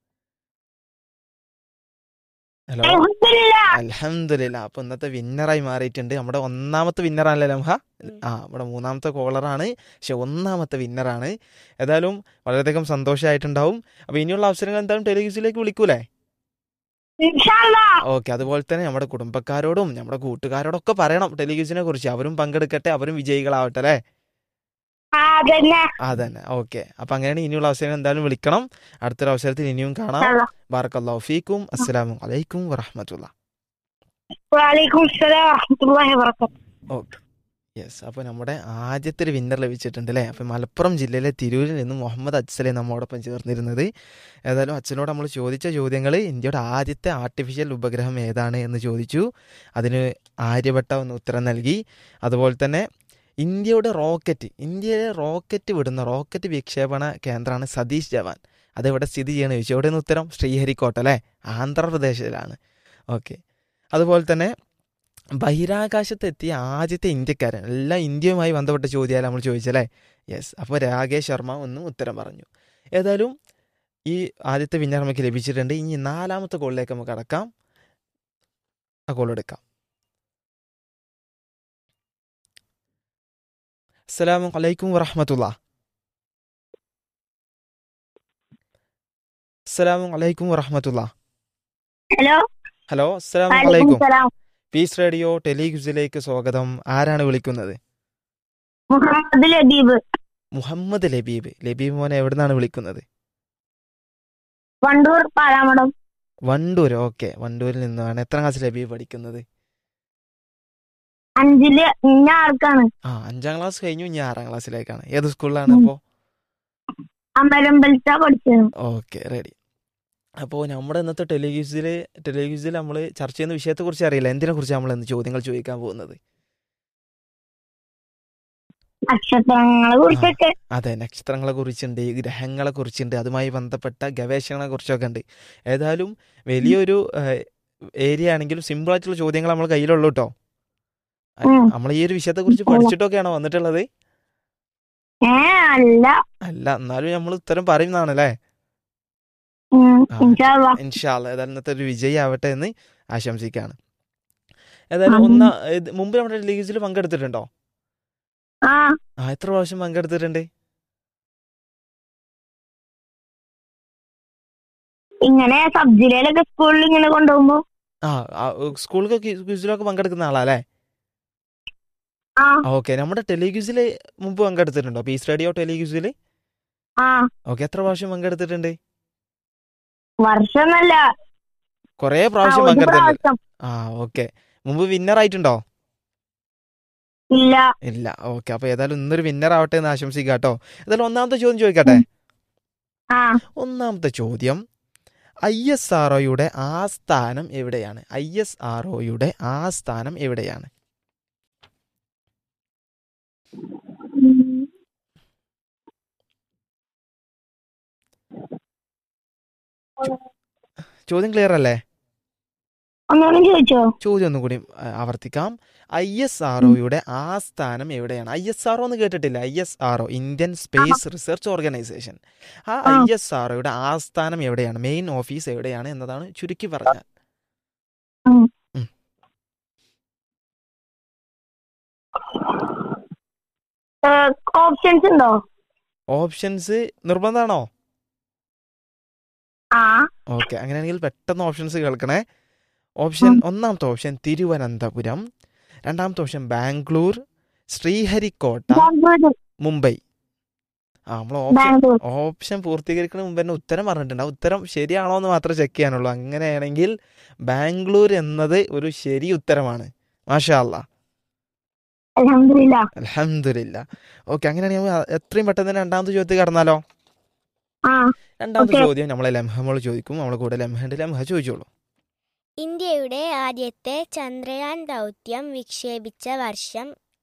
ഹലോ അൽഹംദുലില്ലാ. അലഹമില്ല അപ്പൊ ഇന്നത്തെ വിന്നറായി മാറിയിട്ടുണ്ട് നമ്മുടെ ഒന്നാമത്തെ വിന്നറാണല്ലേ ലംഹ ആ നമ്മുടെ മൂന്നാമത്തെ കോളറാണ് പക്ഷെ ഒന്നാമത്തെ വിന്നറാണ് ഏതായാലും വളരെയധികം സന്തോഷമായിട്ടുണ്ടാവും അപ്പൊ ഇനിയുള്ള അവസരങ്ങൾ എന്തായാലും ടെലിവിഷനിലേക്ക് വിളിക്കൂലേ ഇൻഷാ അല്ലാ. ഓക്കെ അതുപോലെ തന്നെ നമ്മുടെ കുടുംബക്കാരോടും നമ്മുടെ കൂട്ടുകാരോടും ഒക്കെ പറയണം ടെലിവിഷനെ കുറിച്ച് അവരും പങ്കെടുക്കട്ടെ അവരും വിജയികളാവട്ടെ അല്ലേ ആ, അതന്നെ അതന്നെ ഓക്കെ അപ്പൊ അങ്ങനെയാണ് ഇനിയുള്ള അവസരങ്ങൾ എന്തായാലും വിളിക്കണം അടുത്തൊരു അവസരത്തിൽ ഇനിയും കാണാം ഇൻഷാ അല്ലാ. ബാറക്കല്ലാഹു ഫീക്കും അസ്സലാമു അലൈക്കും വറഹമത്തുള്ള വഅലൈക്കും അസ്സലാം വറഹ്മത്തുള്ളാഹി വബറകാതുഹു ഓക്കെ യെസ് അപ്പോൾ നമ്മുടെ ആദ്യത്തെ ഒരു വിന്നർ ലഭിച്ചിട്ടുണ്ട് അല്ലേ അപ്പോൾ മലപ്പുറം ജില്ലയിലെ തിരൂരിൽ നിന്ന് മുഹമ്മദ് അച്സലെ നമ്മോടൊപ്പം ചേർന്നിരുന്നത് ഏതായാലും അച്ഛനോട് നമ്മൾ ചോദിച്ച ചോദ്യങ്ങൾ ഇന്ത്യയുടെ ആദ്യത്തെ ആർട്ടിഫിഷ്യൽ ഉപഗ്രഹം ഏതാണ് എന്ന് ചോദിച്ചു അതിന് ആര്യഭട്ട എന്ന് ഉത്തരം നൽകി അതുപോലെ തന്നെ ഇന്ത്യയുടെ റോക്കറ്റ് ഇന്ത്യയിലെ റോക്കറ്റ് വിടുന്ന റോക്കറ്റ് വിക്ഷേപണ കേന്ദ്രമാണ് സതീഷ് ജവാൻ അതെവിടെ സ്ഥിതി ചെയ്യണമെന്ന് ചോദിച്ചു എവിടെയെന്ന് ഉത്തരം ശ്രീഹരിക്കോട്ട അല്ലേ ആന്ധ്രാപ്രദേശിലാണ് ഓക്കെ അതുപോലെ തന്നെ ബഹിരാകാശത്തെത്തിയ ആദ്യത്തെ ഇന്ത്യക്കാരൻ എല്ലാം ഇന്ത്യയുമായി ബന്ധപ്പെട്ട ചോദ്യമാണ് നമ്മൾ ചോദിച്ചല്ലേ യെസ് അപ്പോൾ രാകേഷ് ശർമ്മ ഒന്നും ഉത്തരം പറഞ്ഞു ഏതായാലും ഈ ആദ്യത്തെ വിന്നർ നമുക്ക് ലഭിച്ചിട്ടുണ്ട് ഇനി നാലാമത്തെ കോളിലേക്ക് നമുക്ക് കടക്കാം ആ കോൾ എടുക്കാം അസ്സലാമു അലൈക്കും വറഹമത്തുള്ള അസ്സലാമു അലൈക്കും വറഹമത്തുള്ള ഹലോ ഹലോ അസ്സലാമു വഅലൈക്കും അലൈക്കും സലാം പീസ് റേഡിയോ ടെലിഗ്യൂസിലേക്ക് സ്വാഗതം ആരാണ് വിളിക്കുന്നത് മുഹമ്മദ് ലബീബ് മുഹമ്മദ് ലബീബ് ലബീബ് മോനെ എവിടുന്നാണ് വിളിക്കുന്നത് വണ്ടൂർ പാലാമടം വണ്ടൂർ ഓക്കെ വണ്ടൂരിൽ നിന്നാണ് എത്ര ക്ലാസ് ലബീബ് പഠിക്കുന്നത് അഞ്ചില് ഇന്ന ആൾക്കാണ് ആ അഞ്ചാം ക്ലാസ് കഴിഞ്ഞു ഇനി ആറാം ക്ലാസ്സിലേക്കാണ് ഏത് സ്കൂളിലാണ് ഉം. അപ്പോൾ അമരമ്പലത്ത പഠിച്ചത് ഓക്കെ റെഡി അപ്പോൾ നമ്മുടെ ഇന്നത്തെ ടെലിഗ്യൂസിൽ ടെലിഗ്യൂസിൽ നമ്മൾ ചർച്ച ചെയ്യുന്ന വിഷയത്തെക്കുറിച്ച് അറിയില്ല എന്തിനെ കുറിച്ച് നമ്മൾ ഇന്ന് ചോദ്യങ്ങൾ ചോദിക്കാൻ പോകുന്നത് നക്ഷത്രങ്ങളെ കുറിച്ചൊക്കെ അതെ നക്ഷത്രങ്ങളെ കുറിച്ചുണ്ട് ഗ്രഹങ്ങളെ കുറിച്ചുണ്ട് അതുമായി ബന്ധപ്പെട്ട ഗവേഷണങ്ങളെ കുറിച്ചൊക്കെ ഉണ്ട് ഏതായാലും വലിയൊരു ഏരിയ ആണെങ്കിലും സിമ്പിൾ ആയിട്ടുള്ള ചോദ്യങ്ങൾ നമ്മൾ കയ്യിലുള്ളൂ കേട്ടോ ഉം. നമ്മൾ ഈ ഒരു വിഷയത്തെ കുറിച്ച് പഠിച്ചിട്ടൊക്കെയാണോ വന്നിട്ടുള്ളത് ഏ അല്ല അല്ല എന്നാലും നമ്മൾ ഉത്തരം പറയുന്നതാണല്ലേ ഉം, ആ. ഇൻഷാ അല്ലാ. ഇൻഷാല്ല ഏതായാലും ഇന്നത്തെ ഒരു വിജയി ആവട്ടെ എന്ന് ആശംസിക്കുകയാണ് ഏതായാലും ആമീൻ. ഒന്ന ഇത് മുമ്പ് നമ്മുടെ ലീഗ്സിൽ പങ്കെടുത്തിട്ടുണ്ടോ ആ ആ എത്ര പ്രാവശ്യം പങ്കെടുത്തിട്ടുണ്ട് ഇങ്ങനെ സബ് ജില്ലയിലൊക്കെ സ്കൂളിൽ ഇങ്ങനെ കൊണ്ടുപോകുമ്പോ ആ ആ, സ്കൂളിലൊക്കെ ക്വിസിലൊക്കെ പങ്കെടുക്കുന്ന ആളല്ലേ ആ ഓക്കെ നമ്മുടെ ടെലിഗ്യൂസിൽ മുമ്പ് പങ്കെടുത്തിട്ടുണ്ടോ പീസ് റേഡിയോ ടെലിഗ്യൂസിൽ ആ ഓക്കെ എത്ര പ്രാവശ്യം പങ്കെടുത്തിട്ടുണ്ട് വർഷമൊന്നല്ല കുറേ ആ, പ്രാവശ്യം ഒരു പങ്കെടുത്തിട്ടുണ്ട് പ്രാവശ്യം ആ ഓക്കെ മുമ്പ് വിന്നർ ആയിട്ടുണ്ടോ ഇല്ല ഇല്ല ഓക്കെ അപ്പൊ ഏതായാലും ഇന്നൊരു വിന്നർ ആവട്ടെ എന്ന് ആശംസിക്കാം കേട്ടോ ഏതായാലും ഒന്നാമത്തെ ചോദ്യം ചോദിക്കട്ടെ ആ ഒന്നാമത്തെ ചോദ്യം ഐ എസ് ആർ ഒയുടെ ആസ്ഥാനം എവിടെയാണ് ഐ എസ് ആർ ഒയുടെ ആസ്ഥാനം എവിടെയാണ് ഉം. ചോദ്യം ക്ലിയർ അല്ലേ ഒന്നുകൂടി ചോദിച്ചോ ചോദ്യം ഒന്നും കൂടി ആ, ആവർത്തിക്കാം ഐ എസ് ആർ ഒയുടെ ആസ്ഥാനം എവിടെയാണ് ഐ എസ് ആർ ഒ എന്ന് കേട്ടിട്ടില്ല I S R O Indian space research organisation ആ ആ. ഐ എസ് ആർ ഒയുടെ ആസ്ഥാനം എവിടെയാണ് മെയിൻ ഓഫീസ് എവിടെയാണ് എന്നതാണ് ചുരുക്കി പറഞ്ഞാൽ ഓപ്ഷൻസ് ഉണ്ടോ ഓപ്ഷൻസ് നിർബന്ധമാണോ ആ ഓക്കെ അങ്ങനെയാണെങ്കിൽ പെട്ടെന്ന് ഓപ്ഷൻസ് കേൾക്കണേ ഓപ്ഷൻ ഒന്നാമത്തെ ഓപ്ഷൻ തിരുവനന്തപുരം രണ്ടാമത്തെ ഓപ്ഷൻ ബാംഗ്ലൂർ ശ്രീഹരിക്കോട്ട ബാംഗ്ലൂർ മുംബൈ ആ നമ്മൾ ഓപ്ഷൻ ബാംഗ്ലൂർ ഓപ്ഷൻ പൂർത്തീകരിക്കുന്ന മുമ്പ് തന്നെ ഉത്തരം പറഞ്ഞിട്ടുണ്ട് ആ ഉത്തരം ശരിയാണോ എന്ന് മാത്രമേ ചെക്ക് ചെയ്യാനുള്ളൂ അങ്ങനെയാണെങ്കിൽ ബാംഗ്ലൂർ എന്നത് ഒരു ശരി ഉത്തരമാണ് മാഷാ അല്ലാ അലഹമില്ല അലഹമില്ല ഓക്കെ അങ്ങനെയാണെങ്കിൽ നമ്മൾ എത്രയും പെട്ടെന്ന് തന്നെ രണ്ടാമത്തെ ചോദ്യത്തിൽ കടന്നാലോ ആ രണ്ടാമത്തെ Okay. ചോദ്യം നമ്മളെ ലംഹമോൾ ചോദിക്കും നമ്മളെ കൂടെ ലംഹണ്ട് ലംഹ ചോദിച്ചോളൂ ഇന്ത്യയുടെ ആദ്യത്തെ ചന്ദ്രയാൻ ദൗത്യം വിക്ഷേപിച്ച വർഷം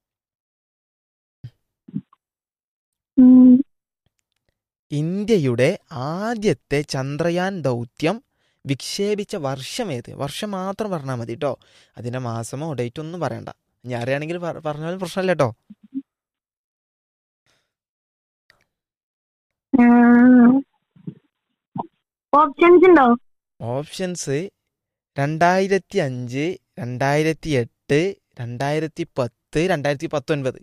ഉം. ഇന്ത്യയുടെ ആദ്യത്തെ ചന്ദ്രയാൻ ദൗത്യം വിക്ഷേപിച്ച വർഷം ഏത് വർഷം മാത്രം പറഞ്ഞാൽ മതി കേട്ടോ അതിൻ്റെ മാസമോ ഡേറ്റ് ഒന്നും പറയണ്ട ഇനി അറിയാണെങ്കിൽ പറ- പറഞ്ഞാലും പ്രശ്നമില്ല കേട്ടോ ഓപ്ഷൻസ് ഉണ്ടോ ഓപ്ഷൻസ് രണ്ടായിരത്തി അഞ്ച് രണ്ടായിരത്തി എട്ട് രണ്ടായിരത്തി പത്ത് രണ്ടായിരത്തി പത്തൊൻപത്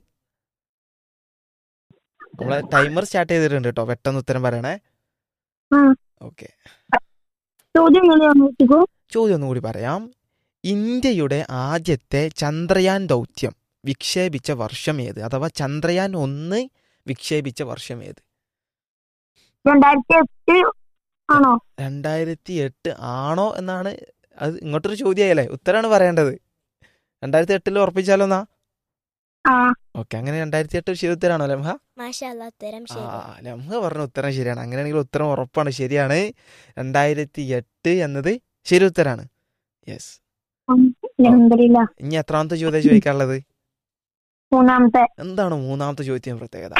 നമ്മളെ ടൈമർ സ്റ്റാർട്ട് ചെയ്തിട്ടുണ്ട് കേട്ടോ പെട്ടെന്ന് ഉത്തരം പറയണേ ഉം. ഓക്കെ ചോദ്യം എങ്ങനെയാണെന്ന് വെച്ചിക്കോ ചോദ്യം ഒന്നും കൂടി പറയാം ഇന്ത്യയുടെ ആദ്യത്തെ ചന്ദ്രയാൻ ദൗത്യം വിക്ഷേപിച്ച വർഷം ഏത് അഥവാ ചന്ദ്രയാൻ ഒന്ന് വിക്ഷേപിച്ച വർഷം ഏത് രണ്ടായിരത്തി എട്ട് ആണോ രണ്ടായിരത്തി എട്ട് ആണോ എന്നാണ് അത് ഇങ്ങോട്ടൊരു ചോദ്യമായല്ലേ ഉത്തരമാണ് പറയേണ്ടത് രണ്ടായിരത്തി എട്ടിൽ ഉറപ്പിച്ചാലോ എന്നാ ആ ഓക്കെ അങ്ങനെ രണ്ടായിരത്തി എട്ട് ശരി ഉത്തരാണോ ലംഹ മാഷാല്ല ഉത്തരം ആ ശരി ലംഹ പറഞ്ഞ ഉത്തരം ശരിയാണ് അങ്ങനെയാണെങ്കിൽ ഉത്തരം ഉറപ്പാണ് ശരിയാണ് രണ്ടായിരത്തി എട്ട് എന്നത് ശരി ഉത്തരാണ് യെസ് അൽഹംദുലില്ല ഇനി എത്രാമത്തെ ചോദ്യം ചോദിക്കാനുള്ളത് മൂന്നാമത്തെ എന്താണ് മൂന്നാമത്തെ ചോദ്യത്തിന് പ്രത്യേകത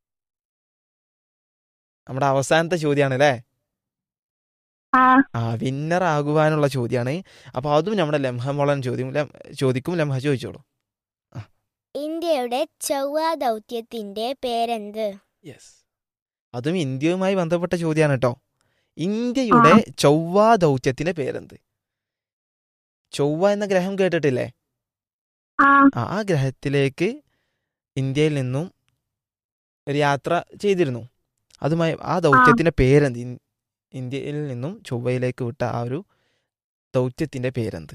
നമ്മുടെ അവസാനത്തെ ചോദ്യമാണ് അല്ലേ ആ ആ വിന്നർ ആകുവാനുള്ള ചോദ്യമാണ് അപ്പോൾ അതും നമ്മുടെ ലംഹ മോളൻ ചോദ്യം ലം- ചോദിക്കും ലംഹ ചോദിച്ചോളൂ ഇന്ത്യയുടെ ചൊവ്വ ദൗത്യത്തിന്റെ പേരെന്ത് യെസ് അതും ഇന്ത്യയുമായി ബന്ധപ്പെട്ട ചോദ്യമാണ് കേട്ടോ ഇന്ത്യയുടെ ചൊവ്വ ദൗത്യത്തിന്റെ പേരെന്ത് ചൊവ്വ എന്ന ഗ്രഹം കേട്ടിട്ടില്ലേ ആ ആ ആ ഗ്രഹത്തിലേക്ക് ഇന്ത്യയിൽ നിന്നും ഒരു യാത്ര ചെയ്തിരുന്നു അതുമായി ആ ദൗത്യത്തിന്റെ പേരെന്ത് ഇൻ- ഇന്ത്യയിൽ നിന്നും ചൊവ്വയിലേക്ക് വിട്ട ആ ഒരു ദൗത്യത്തിന്റെ പേരെന്ത്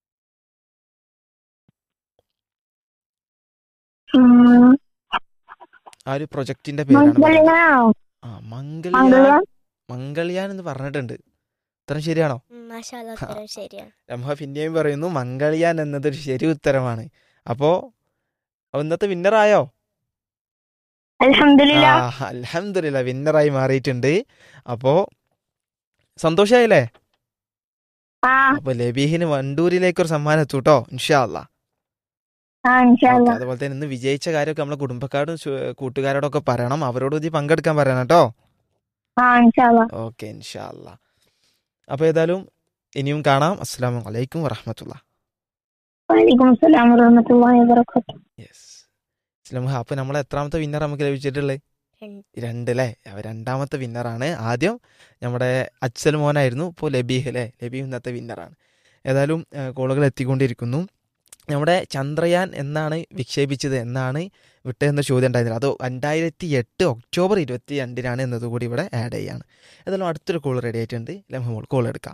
ഉം. ആ ഒരു പ്രൊജക്ടിന്റെ പേരാണ് പറയുന്നത്. മംഗളയാണോ ആ മംഗൾയാൻ മംഗളയാൻ മംഗൾയാൻ എന്ന് പറഞ്ഞിട്ടുണ്ട് ഉത്തരം ശരിയാണോ മാഷാല്ല ഉത്തരം ശരിയാണ് രംഭ പിന്നെയും പറയുന്നു മംഗൾയാൻ എന്നതൊരു ശരി ഉത്തരമാണ് അപ്പോ ഇന്നത്തെ വിന്നറായോ അൽഹംദുലില്ല അലഹമില്ല വിന്നറായി മാറിയിട്ടുണ്ട് അപ്പോ സന്തോഷായില്ലേ ആ അപ്പൊ ലബീഹിന് വണ്ടൂരിലേക്ക് ഒരു സമ്മാനം എത്തും കേട്ടോ ഇൻഷാല്ല ആ ഇൻഷാല്ല അതുപോലെ തന്നെ ഇന്ന് വിജയിച്ച കാര്യമൊക്കെ നമ്മളെ കുടുംബക്കാരോടും സു- കൂട്ടുകാരോടൊക്കെ പറയണം അവരോട് ഇത് പങ്കെടുക്കാൻ പറയണം കേട്ടോ ആ ഇൻഷാല്ല ഓക്കെ ഇൻഷാല്ല അപ്പൊ ഏതായാലും ഇനിയും കാണാം അസ്സാം വലൈക്കും വറഹമത്തുള്ള വലൈക്കും അസ്സലാം വറഹ്മത്തുള്ളാഹി വബറകാതുഹു യെസ് ഇസ്ലാം അപ്പൊ നമ്മളെ എത്രാമത്തെ വിന്നർ നമുക്ക് ലഭിച്ചിട്ടുള്ളത് രണ്ട്. രണ്ട് അല്ലേ അവ രണ്ടാമത്തെ വിന്നറാണ് ആദ്യം നമ്മുടെ അച്ഛൽ മോനായിരുന്നു ഇപ്പോൾ ലബീഹ് അല്ലേ ലബീഹ് ഇന്നത്തെ വിന്നറാണ് ഏതായാലും ആ, കോളുകൾ എത്തിക്കൊണ്ടിരിക്കുന്നു നമ്മുടെ ചന്ദ്രയാൻ എന്നാണ് വിക്ഷേപിച്ചത് എന്നാണ് വിട്ടതെന്ന ചോദ്യം ഉണ്ടായിരുന്നില്ല അത് രണ്ടായിരത്തി എട്ട് ഒക്ടോബർ ഇരുപത്തി രണ്ടിനാണ് എന്നതുകൂടി ഇവിടെ ആഡ് ചെയ്യാണ് ഏതായാലും അടുത്തൊരു കോൾ റെഡി ആയിട്ടുണ്ട് ലംഹമോൾ കോൾ എടുക്കാം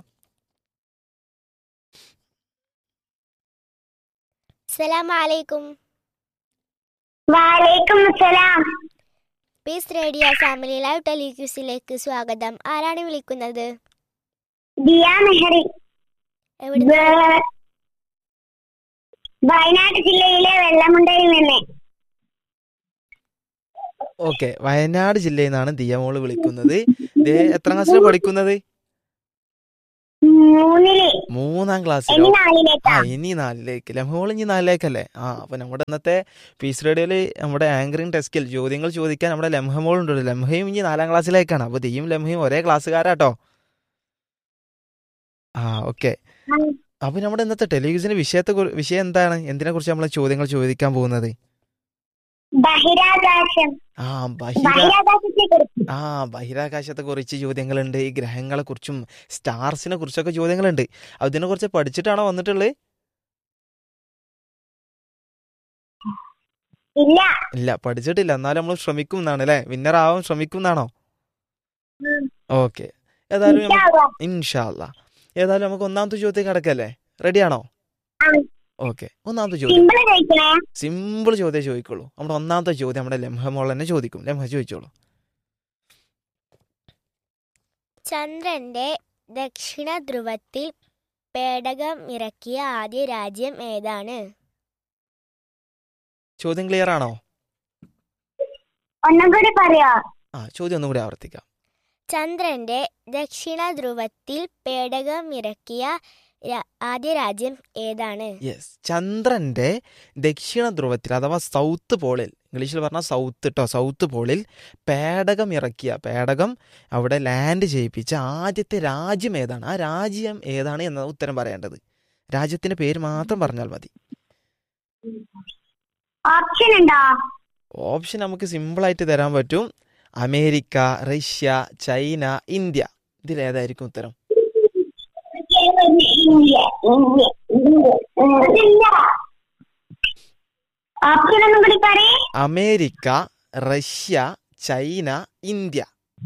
സലാം അലൈക്കും വലൈക്കും അസ്സലാം പീസ് റേഡിയോ ഫാമിലി ലൈവ് ടെലിക്യൂസിലേക്ക് സ്വാഗതം ആരാണ് വിളിക്കുന്നത് ദിയ മെഹറി എവിടുന്ന് വേ- വയനാട് ജില്ലയിലെ വെള്ളമുണ്ടയിൽ നിന്ന് ഓക്കെ വയനാട് ജില്ലയിൽ നിന്നാണ് ദിയമോള് വിളിക്കുന്നത് ദേ എത്രാം ക്ലാസ്സിൽ പഠിക്കുന്നത് മൂന്നില് മൂന്നാം ക്ലാസ്സിലോ ഇനി ആ നാലിലേക്കാ ഇനി നാലിലേക്ക് ലംഹോൾ ഇനി നാലിലേക്കല്ലേ ആ അപ്പൊ നമ്മുടെ ഇന്നത്തെ പീസ് റേഡിയോയില് നമ്മുടെ ആങ്കറിംഗ് ടെസ്റ്റിൽ ചോദ്യങ്ങൾ ചോദിക്കാൻ നമ്മുടെ ലംഹമോൾ ഉണ്ട് ലംഹയും ഇനി നാലാം ക്ലാസ്സിലേക്കാണ് അപ്പൊ ദിയും ലംഹയും ഒരേ ക്ലാസ്സുകാരാട്ടോ ആ ഓക്കെ അപ്പൊ നമ്മുടെ ഇന്നത്തെ ടെലിവിഷന്റെ വിഷയത്തെ കുറി- വിഷയം എന്താണ് എന്തിനെ കുറിച്ച് നമ്മൾ ചോദ്യങ്ങൾ ചോദിക്കാൻ പോകുന്നത് ബഹിരാകാശം ആ ബഹിര ബഹിരാകാശത്തെ കുറിച്ച് ആ ബഹിരാകാശത്തെ കുറിച്ച് ചോദ്യങ്ങളുണ്ട് ഈ ഗ്രഹങ്ങളെ കുറിച്ചും സ്റ്റാർസിനെ കുറിച്ചൊക്കെ ചോദ്യങ്ങളുണ്ട് അതിനെ കുറിച്ച് പഠിച്ചിട്ടാണോ വന്നിട്ടുള്ളത് ഇല്ല ഇല്ല പഠിച്ചിട്ടില്ല എന്നാലും നമ്മൾ ശ്രമിക്കും എന്നാണ് അല്ലേ വിന്നർ ആവാൻ ശ്രമിക്കും എന്നാണോ ഉം. ഓക്കെ ഏതായാലും ഇൻഷാ നമുക്ക് അല്ലാ. ഇൻഷാല്ല ഏതായാലും നമുക്ക് ഒന്നാമത്തെ ചോദ്യം കിടക്കല്ലേ റെഡിയാണോ ആ. ഓക്കെ ഒന്നാമത്തെ ചോദ്യം സിമ്പിള് കഴിക്കണേ സിമ്പിൾ ചോദ്യം ചോദിക്കുള്ളൂ നമ്മുടെ ഒന്നാമത്തെ ചോദ്യം നമ്മുടെ ലംഹമോൾ തന്നെ ചോദിക്കും ലംഹ ചോദിച്ചോളൂ ചന്ദ്രന്റെ ദക്ഷിണ ധ്രുവത്തിൽ പേടകം ഇറക്കിയ ആദ്യ രാജ്യം ഏതാണ് ചോദ്യം ക്ലിയർ ആണോ ഒന്നും കൂടി പറയോ ആ ചോദ്യം ഒന്നും കൂടി ആവർത്തിക്കാം ചന്ദ്രന്റെ ദക്ഷിണ ധ്രുവത്തിൽ പേടകം ഇറക്കിയ രാ- ആദ്യ രാജ്യം ഏതാണ് യെസ് ചന്ദ്രന്റെ ദക്ഷിണ ധ്രുവത്തിൽ അഥവാ സൗത്ത് പോളിൽ ഇംഗ്ലീഷിൽ പറഞ്ഞാൽ സൗത്ത് കേട്ടോ സൗത്ത് പോളിൽ പേടകം ഇറക്കിയ പേടകം അവിടെ ലാൻഡ് ചെയ്യിപ്പിച്ച ആദ്യത്തെ രാജ്യം ഏതാണ് ആ രാജ്യം ഏതാണ് എന്ന ഉത്തരം പറയേണ്ടത് രാജ്യത്തിന്റെ പേര് മാത്രം പറഞ്ഞാൽ മതി ഓപ്ഷൻ ഉണ്ടോ ഓപ്ഷൻ നമുക്ക് സിമ്പിളായിട്ട് തരാൻ പറ്റും അമേരിക്ക റഷ്യ ചൈന ഇന്ത്യ ഇതിലേതായിരിക്കും ഉത്തരം ഓപ്ഷൻ ഒന്നും കൂടി പറയേ America Russia China India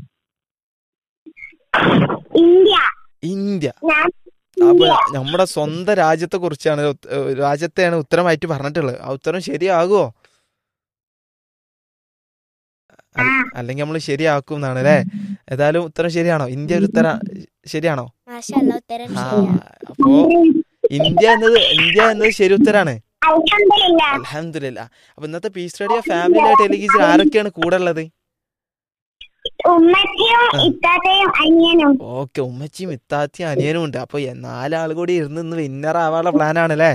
India India ഞാൻ അപ്പൊ നമ്മുടെ സ്വന്തം രാജ്യത്തെ കുറിച്ചാണ് ഉത്ത- ഏഹ് രാജ്യത്തെയാണ് ഉത്തരമായിട്ട് പറഞ്ഞിട്ടുള്ളത് ആ ഉത്തരം ശരിയാകുമോ അല്ല- അല്ലെങ്കിൽ നമ്മൾ ശരിയാക്കും എന്നാണ് അല്ലേ ഏതായാലും ഉത്തരം ശരിയാണോ ഇന്ത്യ ഒരു ഉത്തര ശരിയാണോ മാഷല്ല ഉത്തരം ആ ശരിയാണ് അപ്പോ ഇന്ത്യ എന്നത് ഇന്ത്യ എന്നത് ശരി ഉത്തരാണ് അൽഹംദുലില്ലാ അലഹമില്ല അപ്പൊ ഇന്നത്തെ പീസ് റേഡിയോ ഫാമിലി ടെലിവിഷൻ ആരൊക്കെയാണ് കൂടെ ഉള്ളത് ഉമ്മച്ചിയും ആ. ഇത്താത്തയും അനിയനും ഓക്കെ ഉമ്മച്ചിയും ഇത്താത്തിയും അനിയനും ഉണ്ട് അപ്പൊ എ- നാലാൾ കൂടി ഇരുന്ന് ഇന്ന് വിന്നർ ആവാനുള്ള പ്ലാൻ ആണ് അല്ലേ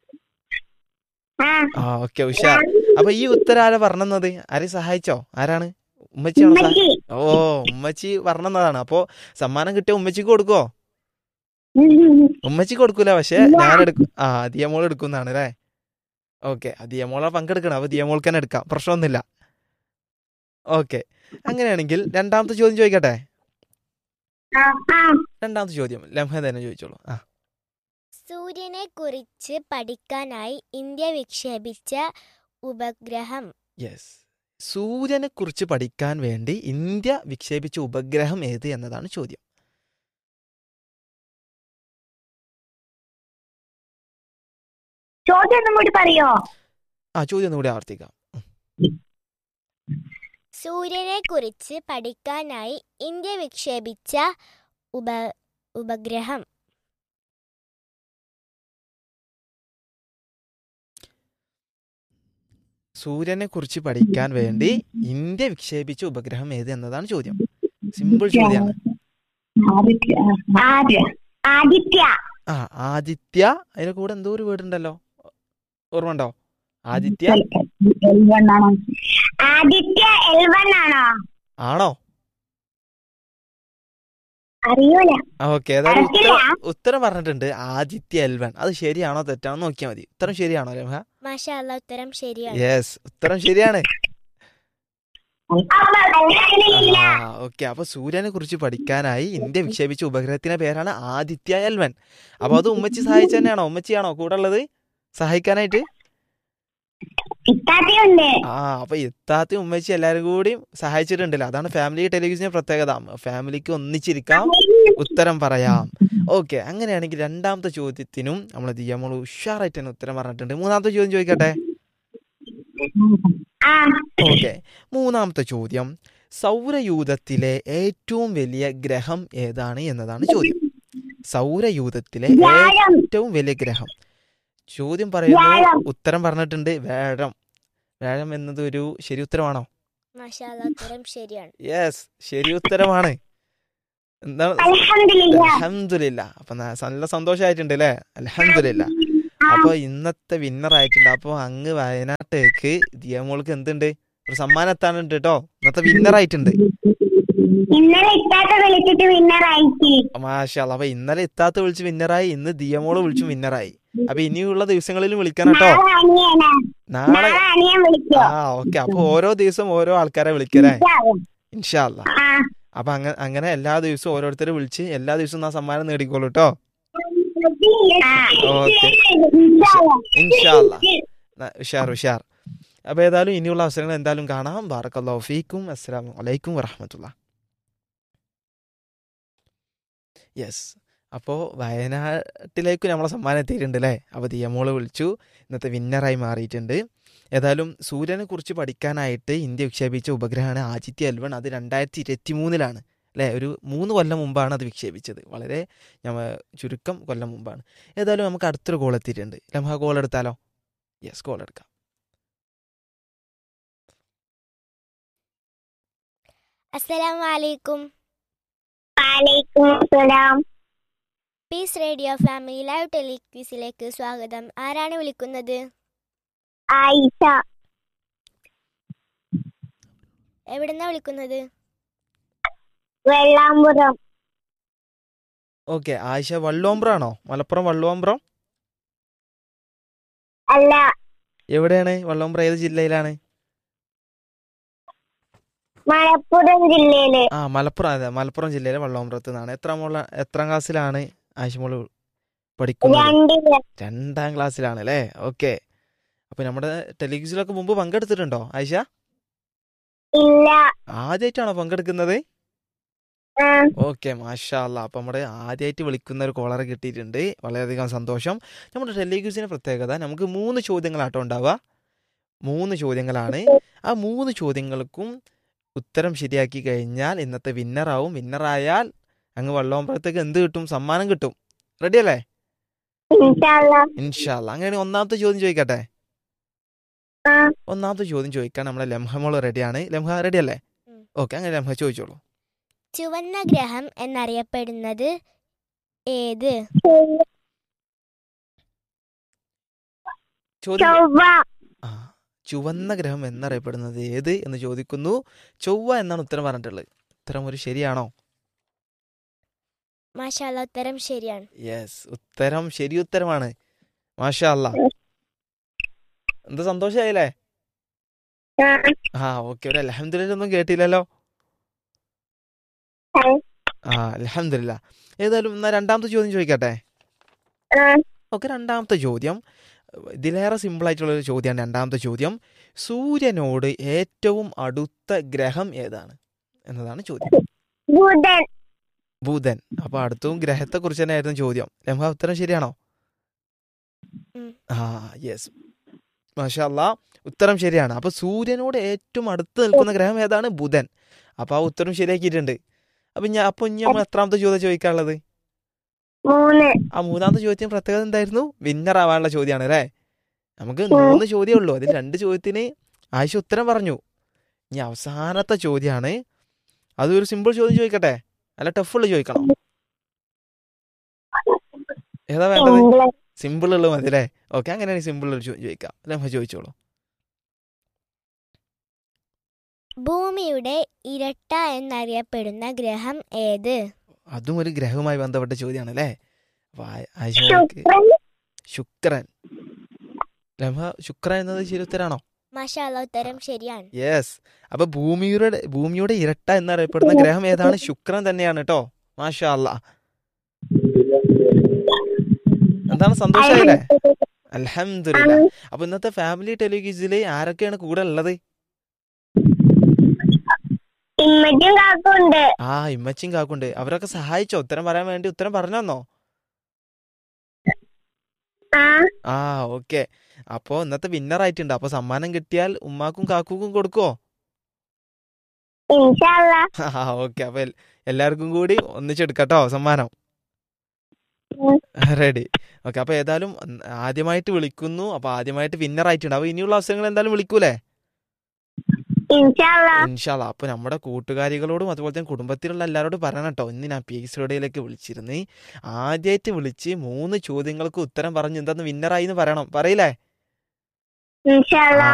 ആ ആ ഓക്കെ ഉഷാർ അപ്പൊ ഈ ഉത്തരം ആരാ പറഞ്ഞത് ആരെയും സഹായിച്ചോ ആരാണ് ഉമ്മച്ചിയാണോ സഹ- ഉമ്മച്ചി ഓ ഉമ്മച്ചി പറഞ്ഞതാണ് അപ്പോ സമ്മാനം കിട്ടിയ ഉമ്മച്ചിക്ക് കൊടുക്കോ ഉമ്മച്ചി കൊടുക്കൂല പക്ഷെ ഞാൻ എടുക്കും ആ ദിയമോൾ എടുക്കുന്നതാണ് അല്ലേ ഓക്കെ ദിയമോളെ പങ്കെടുക്കണം അപ്പൊ ദിയമോൾക്ക് തന്നെ എടുക്കാം പ്രശ്നമൊന്നുമില്ല ഓക്കെ അങ്ങനെയാണെങ്കിൽ രണ്ടാമത്തെ ചോദ്യം ചോദിക്കട്ടെ ആ ആ രണ്ടാമത്തെ ചോദ്യം ലംഹ തന്നെ ചോദിച്ചോളൂ ആ സൂര്യനെ കുറിച്ച് പഠിക്കാനായി ഇന്ത്യ വിക്ഷേപിച്ച ഉപഗ്രഹം യെസ് സൂര്യനെ കുറിച്ച് പഠിക്കാൻ വേണ്ടി ഇന്ത്യ വിക്ഷേപിച്ച ഉപഗ്രഹം ഏത് എന്നതാണ് ചോദ്യം ചോദ്യം ഒന്നും കൂടി പറയോ ആ ചോദ്യം ഒന്നുകൂടി ആവർത്തിക്കാം സൂര്യനെ കുറിച്ച് പഠിക്കാനായി ഇന്ത്യ വിക്ഷേപിച്ച ഉപ ഉപഗ്രഹം സൂര്യനെ കുറിച്ച് പഠിക്കാൻ വേണ്ടി ഇന്ത്യ വിക്ഷേപിച്ച ഉപഗ്രഹം ഏത് എന്നതാണ് ചോദ്യം സിമ്പിൾ ചോദ്യമാണ് ആദിത്യ ആദ്യ ആദിത്യ ആ ആദിത്യ അതിന്റെ കൂടെ എന്തോ ഒരു വീട് ഉണ്ടല്ലോ ഓർമ്മ ഉണ്ടോ ആദിത്യ ആദിത്യ എൽവൺ ആണോ ആണോ അറിയൂല ഓക്കെ ഏതായാലും അറിയില്ല. ഉത്തരം ഉത്തരം പറഞ്ഞിട്ടുണ്ട് ആദിത്യ എൽവൻ അത് ശരിയാണോ തെറ്റാണോ നോക്കിയാൽ മതി ഉത്തരം ശരിയാണോ രമ മാഷല്ല ഉത്തരം ശരിയാണ് യെസ് ഉത്തരം ശരിയാണ് അൽഹംദുലില്ലാ. ആ ഓക്കെ അപ്പൊ സൂര്യനെ കുറിച്ച് പഠിക്കാനായി ഇന്ത്യ വിക്ഷേപിച്ച ഉപഗ്രഹത്തിന്റെ പേരാണ് ആദിത്യ എൽവൻ അപ്പൊ അത് ഉമ്മച്ചി സഹായിച്ച തന്നെയാണോ ഉമ്മച്ചിയാണോ കൂടെ ഉള്ളത് സഹായിക്കാനായിട്ട് ഇത്താത്തയുണ്ട് ആ അപ്പൊ ഇത്താത്തി ഉമ്മച്ചി എല്ലാരും കൂടി സഹായിച്ചിട്ടുണ്ടല്ലോ അതാണ് ഫാമിലി ടെലിവിഷന്റെ പ്രത്യേകത ഫാമിലിക്ക് ഒന്നിച്ചിരിക്കാം ഉത്തരം പറയാം ഓക്കെ അങ്ങനെയാണെങ്കിൽ രണ്ടാമത്തെ ചോദ്യത്തിനും നമ്മൾ ദിയമോൾ ഉഷാറായിട്ട് തന്നെ ഉത്തരം പറഞ്ഞിട്ടുണ്ട് മൂന്നാമത്തെ ചോദ്യം ചോദിക്കട്ടെ ആ ഓക്കെ മൂന്നാമത്തെ ചോദ്യം സൗരയൂഥത്തിലെ ഏറ്റവും വലിയ ഗ്രഹം ഏതാണ് എന്നതാണ് ചോദ്യം സൗരയൂഥത്തിലെ വ്യാഴം ഏറ്റവും വലിയ ഗ്രഹം ചോദ്യം പറയുന്നു വ്യാഴം. ഉത്തരം പറഞ്ഞിട്ടുണ്ട് വ്യാഴം വ്യാഴം എന്നത് ഒരു ശരി ഉത്തരമാണോ മാഷല്ല ഉത്തരം ശരിയാണ് യെസ് ശരി ഉത്തരമാണ് എന്താണ് അൽഹംദുലില്ലാ. അലഹമില്ല അപ്പൊ ന- നല്ല സന്തോഷമായിട്ടുണ്ട് അല്ലേ അലഹമില്ല അപ്പൊ ഇന്നത്തെ വിന്നർ ആയിട്ടുണ്ട് അപ്പൊ അങ്ങ് വയനാട്ടേക്ക് ദിയമോൾക്ക് എന്തുണ്ട് ഒരു സമ്മാനം എത്താനുണ്ട് കേട്ടോ ഇന്നത്തെ വിന്നർ ആയിട്ടുണ്ട് ഇന്നലെ ഇത്താത്ത വിളിച്ചിട്ട് വിന്നറായിട്ട് മാഷാല്ല അപ്പൊ ഇന്നലെ ഇത്താത്ത വിളിച്ച് വിന്നറായി ഇന്ന് ദിയമോള് വിളിച്ചു വിന്നറായി അപ്പൊ ഇനിയുള്ള ദിവസങ്ങളിലും വിളിക്കണം കേട്ടോ നാളെ അനിയനാ നാളെ നാളെ അനിയൻ വിളിക്കോ ആ ഓക്കെ അപ്പൊ ഓരോ ദിവസം ഓരോ ആൾക്കാരെ വിളിക്കലേ ഇൻഷാല്ല ആ അപ്പൊ അങ്ങനെ അങ്ങനെ എല്ലാ ദിവസവും ഓരോരുത്തരെ വിളിച്ച് എല്ലാ ദിവസവും ആ സമ്മാനം നേടിക്കോളൂ കേട്ടോ ആ. ഓക്കെ ഇൻഷാല്ലാ. ഇൻഷാല്ല ന- ഉഷാർ ഉഷാർ അപ്പൊ ഏതായാലും ഇനിയുള്ള അവസരങ്ങൾ എന്തായാലും കാണാം ബാറക്കല്ലാഹു ഫീക്കും അസ്സലാം വലൈക്കും വറഹമത്തുള്ള യെസ് അപ്പോൾ വയനാട്ടിലേക്ക് നമ്മളെ സമ്മാനം എത്തിയിട്ടുണ്ട് അല്ലേ അപ്പോൾ ദിയമോള് വിളിച്ചു ഇന്നത്തെ വിന്നറായി മാറിയിട്ടുണ്ട് ഏതായാലും സൂര്യനെ കുറിച്ച് പഠിക്കാനായിട്ട് ഇന്ത്യ വിക്ഷേപിച്ച ഉപഗ്രഹമാണ് ആദിത്യ എൽവൺ അത് രണ്ടായിരത്തി ഇരുപത്തി മൂന്നിലാണ് അല്ലേ ഒരു മൂന്ന് കൊല്ലം മുമ്പാണ് അത് വിക്ഷേപിച്ചത് വളരെ ഞമ്മ ചുരുക്കം കൊല്ലം മുമ്പാണ് ഏതായാലും നമുക്ക് അടുത്തൊരു കോൾ എത്തിയിട്ടുണ്ട് നമുക്ക് ആ കോൾ എടുത്താലോ യെസ് കോൾ എടുക്കാം അസ്സലാമു അലൈക്കും വലൈക്കും അസ്സലാം പീസ് റേഡിയോ ഫാമിലി ലൈവ് ടെലിക്യൂസിലേക്ക് സ്വാഗതം ആരാണ് വിളിക്കുന്നത് ആയിഷ എവിടുന്നാ വിളിക്കുന്നത് വെള്ളാമ്പുറം ഓക്കെ ആയിഷ വള്ളുവമ്പ്രാണോ മലപ്പുറം വള്ളുവമ്പ്രം അല്ല എവിടെയാണ് വള്ളുവമ്പ്രം ഏത് ജില്ലയിലാണ് മലപ്പുറം ജില്ലയില് ആ മലപ്പുറം അതെ മലപ്പുറം ജില്ലയിലെ വള്ളോമ്പ്രത്ത് നിന്നാണ് എത്ര മോള എത്രാം ക്ലാസ്സിലാണ് ആയിഷമോള് പഠിക്കുന്നത് രണ്ടില് രണ്ടാം ക്ലാസ്സിലാണ് അല്ലേ ഓക്കെ അപ്പൊ നമ്മുടെ ടെലിവിഷനിലൊക്കെ മുമ്പ് പങ്കെടുത്തിട്ടുണ്ടോ ആയിഷ ഇല്ല ആദ്യമായിട്ടാണോ പങ്കെടുക്കുന്നത് ആ ഓക്കെ മാഷാ അല്ലാ അപ്പം നമ്മുടെ ആദ്യമായിട്ട് വിളിക്കുന്ന ഒരു കോളറെ കിട്ടിയിട്ടുണ്ട് വളരെയധികം സന്തോഷം നമ്മുടെ ടെലിഗ്യൂസിന്റെ പ്രത്യേകത നമുക്ക് മൂന്ന് ചോദ്യങ്ങളാട്ടോ ഉണ്ടാവുക മൂന്ന് ചോദ്യങ്ങളാണ് ആ മൂന്ന് ചോദ്യങ്ങൾക്കും ഉത്തരം ശരിയാക്കി കഴിഞ്ഞാൽ ഇന്നത്തെ വിന്നറാവും വിന്നറായാൽ അങ്ങ് വള്ളോമ്പഴത്തേക്ക് എന്ത് കിട്ടും സമ്മാനം കിട്ടും റെഡി അല്ലേ ഇൻഷാല്ല ഇൻഷാല്ല അങ്ങനെ ഒന്നാമത്തെ ചോദ്യം ചോദിക്കട്ടെ ആ ഒന്നാമത്തെ ചോദ്യം ചോദിക്കാൻ നമ്മളെ ലംഹമോള് റെഡിയാണ് ലംഹ റെഡി അല്ലേ ഉം. ഓക്കെ അങ്ങനെ ലംഹ ചോദിച്ചോളൂ ചുവന്ന ഗ്രഹം എന്നറിയപ്പെടുന്നത് ഏത് ചോദ്യം ചൊവ്വ ആ ചുവന്ന ഗ്രഹം എന്നറിയപ്പെടുന്നത് ഏത് എന്ന് ചോദിക്കുന്നു ചൊവ്വ എന്നാണ് ഉത്തരം പറഞ്ഞിട്ടുള്ളത് ഉത്തരം ഒരു ശരിയാണോ മാഷാല്ല ഉത്തരം ശരിയാണ് യെസ് ഉത്തരം ശരി ഉത്തരമാണ് മാഷാ അല്ല എന്ത് സന്തോഷമായില്ലേ ആ ആ ഓക്കെ ഒരു അലഹമില്ല ഒന്നും കേട്ടില്ലല്ലോ ആ. ആ അലഹമില്ല ഏതായാലും എന്നാ രണ്ടാമത്തെ ചോദ്യം ചോദിക്കട്ടെ ആ ഓക്കെ രണ്ടാമത്തെ ചോദ്യം ഇതിലേറെ സിമ്പിൾ ആയിട്ടുള്ള ഒരു ചോദ്യമാണ് രണ്ടാമത്തെ ചോദ്യം സൂര്യനോട് ഏറ്റവും അടുത്ത ഗ്രഹം ഏതാണ് എന്നതാണ് ചോദ്യം ബുധൻ ബുധൻ അപ്പൊ അടുത്തവും ഗ്രഹത്തെ കുറിച്ച് തന്നെയായിരുന്നു ചോദ്യം ലംഹ ഉത്തരം ശരിയാണോ ഉം. ആ യെസ് മാഷല്ല ഉത്തരം ശരിയാണ് അപ്പൊ സൂര്യനോട് ഏറ്റവും അടുത്ത് നിൽക്കുന്ന ഗ്രഹം ഏതാണ് ബുധൻ അപ്പൊ ആ ഉത്തരം ശരിയാക്കിയിട്ടുണ്ട് അപ്പൊ ഞാൻ അപ്പൊ ഇനി നമ്മൾ എത്രാമത്തെ ചോദ്യം ചോദിക്കാനുള്ളത് മൂന്ന് ആ മൂന്നാമത്തെ ചോദ്യം പ്രത്യേകത എന്തായിരുന്നു വിന്നർ ആവാനുള്ള ചോദ്യമാണ് അല്ലേ നമുക്ക് മൂന്ന് ചോദ്യമേ ഉള്ളൂ അതിൽ രണ്ട് ചോദ്യത്തിന് ആയിഷ ഉത്തരം പറഞ്ഞു ഇനി അവസാനത്തെ ചോദ്യമാണ് അതൊരു സിമ്പിൾ ചോദ്യം ചോദിക്കട്ടെ അല്ല ടഫുള്ള ചോദിക്കണം ഏതാ വേണ്ടത് സിംഗിള് സിമ്പിൾ ഉള്ളത് മതി അല്ലേ ഓക്കെ അങ്ങനെയാണെങ്കിൽ സിമ്പിൾ ഉള്ള ചോ- ചോദിക്കാം ലംഹ ചോദിച്ചോളൂ ഭൂമിയുടെ ഇരട്ട എന്നറിയപ്പെടുന്ന ഗ്രഹം ഏത് അതും ഒരു ഗ്രഹവുമായി ബന്ധപ്പെട്ട ചോദ്യമാണ് അല്ലേ അപ്പൊ ആ- ആയിഷ മോൾക്ക് ശുക്രൻ ശുക്രൻ ലംഹ ശുക്രൻ എന്നത് ശരി ഉത്തരാണോ മാഷാല്ല ഉത്തരം ശരിയാണ് യെസ് അപ്പൊ ഭൂമിയുടെ ഭൂമിയുടെ ഇരട്ട എന്നറിയപ്പെടുന്ന ഗ്രഹം ഏതാണ് ശുക്രൻ തന്നെയാണ് കേട്ടോ മാഷാ അല്ലാ എന്താണ് സന്തോഷമായില്ലേ അലഹമില്ല അപ്പൊ ഇന്നത്തെ ഫാമിലി ടെലിവിഷനില് ആരൊക്കെയാണ് കൂടെ ഉള്ളത് ഇമ്മച്ചും കാക്കുണ്ട് ആ ഇമ്മച്ചിയും കാക്കുണ്ട് അവരൊക്കെ സഹായിച്ചോ ഉത്തരം പറയാൻ വേണ്ടി ഉത്തരം പറഞ്ഞു തന്നോ ആ ആ ഓക്കെ അപ്പോ ഇന്നത്തെ വിന്നർ ആയിട്ടുണ്ട് അപ്പൊ സമ്മാനം കിട്ടിയാൽ ഉമ്മാക്കും കാക്കൂക്കും കൊടുക്കുവോ ഇൻഷാല്ല ആ ഓക്കെ അപ്പൊ എൽ- എല്ലാവർക്കും കൂടി ഒന്നിച്ചെടുക്കട്ടോ സമ്മാനം ഉം. റെഡി ഓക്കെ അപ്പൊ ഏതായാലും ഉം, ആദ്യമായിട്ട് വിളിക്കുന്നു അപ്പൊ ആദ്യമായിട്ട് വിന്നർ ആയിട്ടുണ്ട് അപ്പൊ ഇനിയുള്ള അവസരങ്ങൾ എന്തായാലും വിളിക്കൂലേ ഇൻഷാല്ല ഇൻഷാല്ല അപ്പൊ നമ്മുടെ കൂട്ടുകാരികളോടും അതുപോലെ തന്നെ കുടുംബത്തിലുള്ള എല്ലാവരോടും പറയണം കേട്ടോ ഇന്ന് ഞാൻ പി എസ് റേഡിയോയിലേക്ക് വിളിച്ചിരുന്നു ആദ്യമായിട്ട് വിളിച്ച് മൂന്ന് ചോദ്യങ്ങൾക്ക് ഉത്തരം പറഞ്ഞ് എന്താന്ന് വിന്നറായി എന്ന് പറയണം പറയില്ലേ ഇൻഷാല്ല